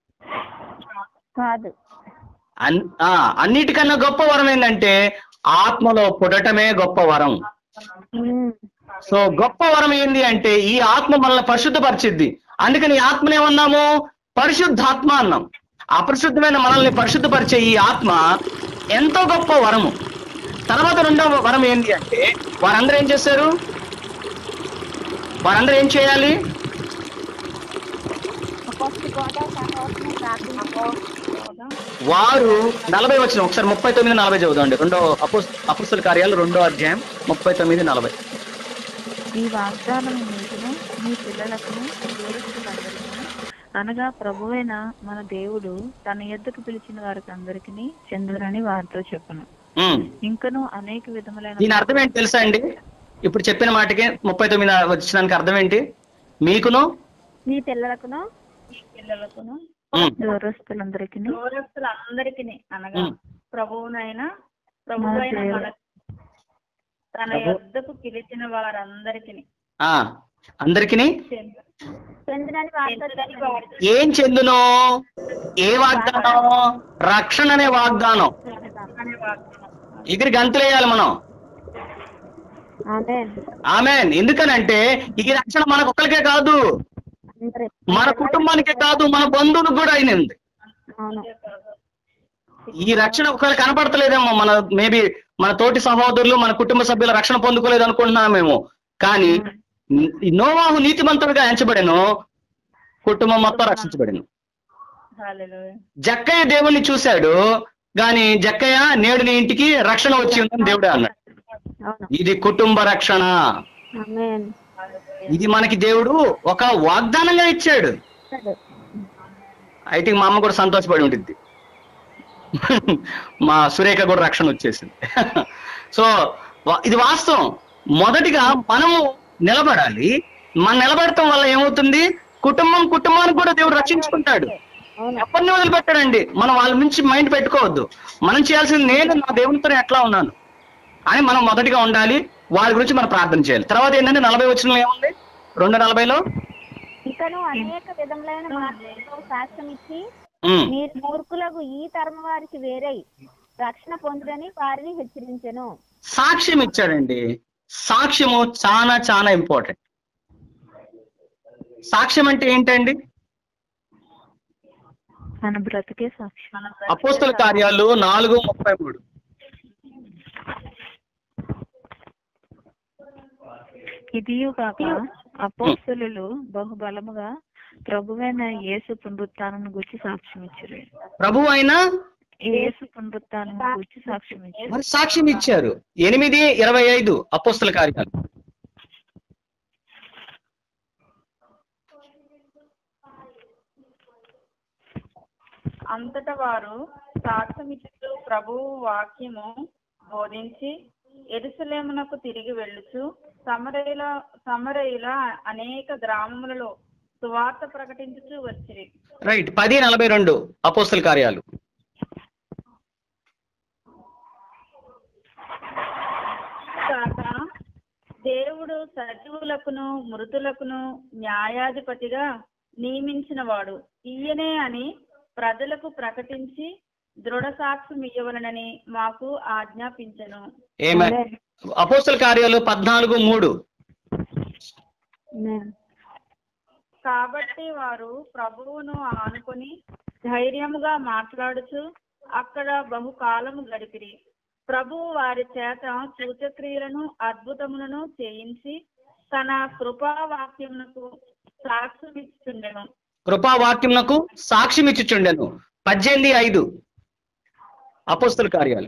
కాదు అన్- ఆ, అన్నిటికన్నా గొప్ప వరం ఏంటంటే ఆత్మలో పుడటమే గొప్ప వరం ఉమ్. సో గొప్ప వరం ఏంది అంటే ఈ ఆత్మ మనల్ని పరిశుద్ధపరిచిద్ది అందుకని ఈ ఆత్మని ఏమన్నాము పరిశుద్ధాత్మ అన్నాం అపరిశుద్ధమైన మనల్ని పరిశుద్ధపరిచే ఈ ఆత్మ ఎంతో గొప్ప వరము తర్వాత రెండవ వరం ఏంటి అంటే వారందరూ ఏం చేశారు వారందరూ ఏం చేయాలి అపోస్తుకోట సహోదరుని ప్రార్థించుకో వారు నలభై వచ్చిన ఒకసారి ముప్పై తొమ్మిది నలభై చదువుదండి రెండో అపుస్ అపుస్తుల కార్యాలు రెండో అధ్యాయం ముప్పై తొమ్మిది నలభై ఈ వాగ్దానం మీకును మీ పిల్లలకును దూరస్తులందరికీ అనగా ప్రభువైన మన దేవుడు తన ఎద్దుకు పిలిచిన వారికి అందరికీ చంద్రుని వారితో చెప్పను ఉమ్. ఇంకను అనేక విధములైన దీని అర్థం ఏంటి తెలుసా అండి ఇప్పుడు చెప్పిన మాటకి ముప్పై తొమ్మిది వచ్చినానికి అర్థం ఏంటి మీకును మీ పిల్లలకును ఈ పిల్లలకును ఉమ్, దూరస్తులందరికీ దూరస్తులందరికీ అనగా ఉమ్. ప్రభువునైనా ప్రభువైన మా మన తన ప్రభు- యొద్దకు పిలిచిన వారందరికీ ఆ అందరికిని చంద్రుని వారితో ఎందుకని చెప్పను. వారితో ఏం చెందును ఏ వాగ్దానం రక్షణ అనే వాగ్దానం అనే వాగ్దానం. ఎగిరి గంతులేయాలి మనం ఆమేన్. ఆమె ఎందుకనంటే ఈ రక్షణ మనకు ఒక్కరికే కాదు అందరి మన కుటుంబానికే కాదు మన బంధువులకు కూడా అయినది అవును ఈ రక్షణ ఒకవేళ కనపడతలేదేమో మన మేబీ మన తోటి సహోదరులు మన కుటుంబ సభ్యుల రక్షణ పొందుకోలేదు అనుకుంటున్నామేమో కానీ ఈ నోవాహు నీతిమంతుడిగా ఎంచబడెను కుటుంబం మొత్తం రక్షించబడింది హల్లెలూయా. జక్కయ్య దేవుణ్ణి చూశాడు గాని జక్కయ్య నేడు నీ ఇంటికి రక్షణ వచ్చి ఉందని దేవుడే అన్నాడు అవును ఇది కుటుంబ రక్షణ ఆమేన్. ఇది మనకి దేవుడు ఒక వాగ్దానంగా ఇచ్చాడు సరే. ఐ థింక్ మా అమ్మ కూడా సంతోషపడి ఉంటుంది మా సురేఖ కూడా రక్షణ వచ్చేసింది సో వా- ఇది వాస్తవం మొదటిగా మనము నిలబడాలి మనం నిలబడటం వల్ల ఏమవుతుంది కుటుంబం కుటుంబానికి కూడా దేవుడు రక్షించుకుంటాడు అవును ఎవరిని వదిలిపెట్టాడండి మనం వాళ్ళ నుంచి మైండ్ పెట్టుకోవద్దు మనం చేయాల్సింది నేను నా దేవునితో ఎట్లా ఉన్నాను అని మనం మొదటిగా ఉండాలి వారి గురించి మనం ప్రార్థన చేయాలి తర్వాత ఏంటంటే నలభై వచ్చిన ఏముంది రెండు నలభైలో ఇంకను అనేక విధములైన మార్గాలతో సాక్ష్యం ఇచ్చి ఉమ్. మీరు మూర్ఖులకు ఈ తరం వారికి వేరై రక్షణ పొందుడని వారిని హెచ్చరించెను సాక్ష్యం ఇచ్చాడండి సాక్ష్యము చాలా చాలా ఇంపార్టెంట్ సాక్ష్యం అంటే ఏంటండి మన బ్రతికే సాక్షి మన అపోస్తుల కార్యాలు నాలుగు ముప్పై మూడు ఇదియు కాక అపోస్తులు బహుబలముగా ప్రభువైన యేసు పునరుత్థానం గురించి సాక్ష్యం ఇచ్చారు ప్రభు అయినా యేసు పునరుత్థానం గురించి సాక్ష్యం ఇచ్చారు మరి సాక్ష్యం ఇచ్చారు ఎనిమిది ఇరవై ఐదు అపోస్తుల కార్యాలు అంతటా వారు సాక్ష్యమిచ్చుతూ ప్రభువు వాక్యము బోధించి ఎరుసలేమునకు తిరిగి వెళ్ళుచు సమరయుల సమరయుల అనేక గ్రామములలో సువార్త ప్రకటించుచూ వచ్చిరి రైట్ పది నలభై రెండు అపోస్తుల కార్యాలు కాక దేవుడు సజీవులకును మృతులకును న్యాయాధిపతిగా నియమించిన వాడు ఈయనే అని ప్రజలకు ప్రకటించి దృఢ సాక్ష్యం ఇయ్యవలనని మాకు ఆజ్ఞాపించను ఏమే అపోస్తుల కార్యాలు పద్నాలుగు మూడు ఆమేన్. కాబట్టి వారు ప్రభువును ఆనుకొని ధైర్యముగా మాట్లాడుచు అక్కడ బహుకాలము గడిపిరి ప్రభువు వారి చేత సూచక్రియలను అద్భుతములను చేయించి తన కృపావాక్యమునకు సాక్ష్యం ఇచ్చుండెను కృపావాక్యంనకు సాక్ష్యం ఇచ్చుచుండెను పద్దెనిమిది ఐదు అపోస్తుల కార్యాలు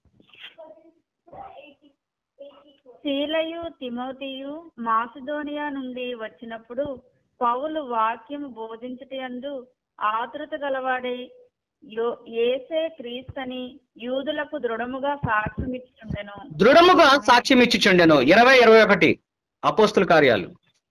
శీలయు తిమోతియు మాసిదోనియా నుండి వచ్చినప్పుడు పౌలు వాక్యము బోధించుటయందు ఆతృత గలవాడై యో ఏసే క్రీస్తని యూదులకు దృఢముగా సాక్ష్యం ఇచ్చుండెను దృఢముగా సాక్ష్యం ఇచ్చుచుండెను ఇరవై ఇరవై ఒకటి అపోస్తుల కార్యాలు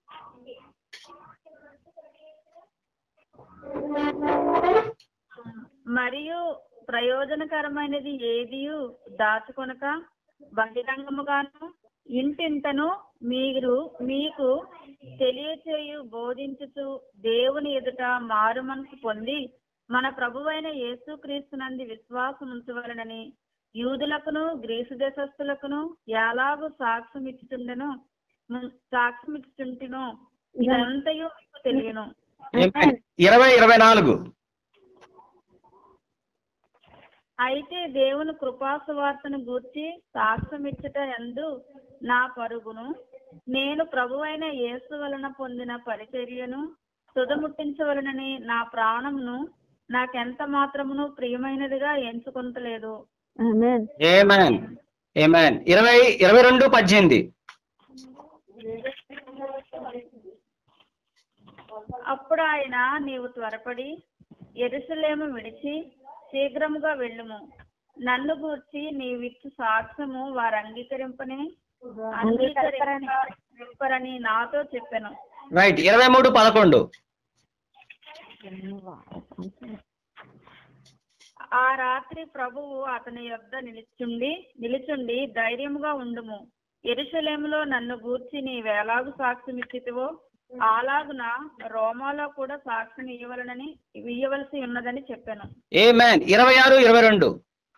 మరియు ప్రయోజనకరమైనది ఏదియు దాచుకొనక బహిరంగముగాను ఇంటింటను మీరు మీకు తెలియచేయు బోధించుచు దేవుని ఎదుట మారు మనసు పొంది మన ప్రభువైన యేసుక్రీస్తునంది విశ్వాసం ఉంచవలనని యూదులకును గ్రీసు దేశస్థులకును ఎలాగూ సాక్ష్యం ఇచ్చుచుండెను సాక్ష్యం ఇచ్చుచుంటినో ఇదంతయు మీకు తెలియను Amen. ఇరవై ఇరవై నాలుగు అయితే దేవుని కృపాసువార్తను గూర్చి సాక్ష్యమిచ్చుట ఎందు నా పరుగును నేను ప్రభువైన యేసు వలన పొందిన పరిచర్యను తుదముట్టించవలనని నా ప్రాణమును నాకెంత మాత్రమును ప్రియమైనదిగా ఎంచుకుంటలేదు ఆమేన్ ఏమేన్ ఏమేన్ ఇరవై ఇరవై రెండు పద్దెనిమిది అప్పుడు ఆయన నీవు త్వరపడి ఎరుసలేము విడిచి శీఘ్రముగా వెళ్ళుము నన్ను గూర్చి నీవిచ్చు సాక్ష్యము వారు అంగీకరింపని అంగీకరింపరని నాతో చెప్పాను రైట్ ఇరవై మూడు పదకొండు ఆ రాత్రి ప్రభువు అతని యొద్ద నిలిచుండి నిలిచుండి ధైర్యముగా ఉండుము ఎరుసలేములో నన్ను గూర్చి నీవెలాగు సాక్ష్యం ఇచ్చితివో అలాగున రోమాలో కూడా సాక్ష్యం ఇవ్వవలనని ఇవ్వవలసి ఉన్నదని చెప్పాను ఏమేన్ ఇరవై ఆరు ఇరవై రెండు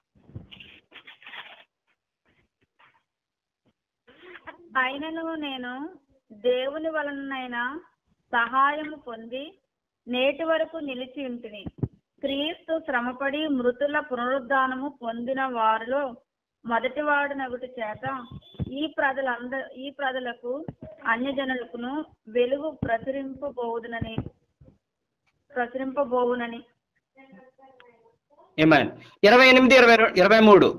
అయినను నేను దేవుని వలనైనా సహాయము పొంది నేటి వరకు నిలిచి ఉంటిని క్రీస్తు శ్రమపడి మృతుల పునరుద్ధానము పొందిన వారిలో మొదటి వాడునగుటి చేత ఈ ప్రజలంద ఈ ప్రజలకు అన్యజనులకును వెలుగు ప్రచురింపబోవునని ప్రచురింపబోవునని ఏమేన్ ఇరవై ఎనిమిది ఇరవై రె- ఇరవై మూడు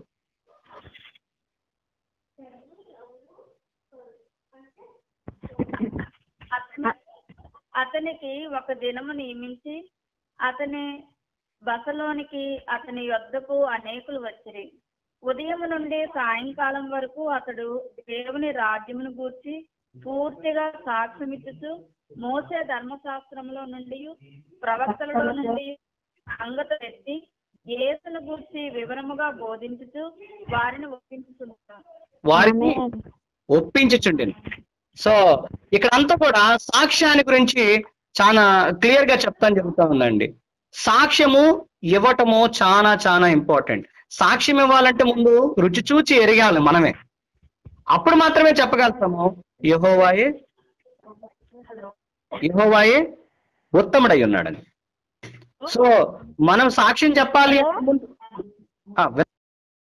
అతని అతనికి ఒక దినము నియమించి అతని బసలోనికి అతని యొద్దకు అనేకులు వచ్చిరి ఉదయం నుండి సాయంకాలం వరకు అతడు దేవుని రాజ్యమును గూర్చి పూర్తిగా సాక్ష్యమిచ్చుచు మోసే ధర్మశాస్త్రంలో నుండి ప్రవక్తలలో నుండి అంగత ఎత్తి యేసును గూర్చి వివరముగా బోధించుచు వారిని ఒప్పించుతున్నాను వారిని ఒప్పించుచుండెను సో ఇక్కడంతా కూడా సాక్ష్యాన్ని గురించి చాలా క్లియర్ గా చెప్తాను జరుగుతా ఉందండి సాక్ష్యము ఇవ్వటము చాలా చాలా ఇంపార్టెంట్ సాక్ష్యం ఇవ్వాలంటే ముందు రుచి చూచి ఎరగాలి మనమే అప్పుడు మాత్రమే చెప్పగలుగుతాము యహోవాయే యహోవాయే ఉత్తముడై ఉన్నాడని సో మనం సాక్ష్యం చెప్పాలి అంటే ముందు- ఆ,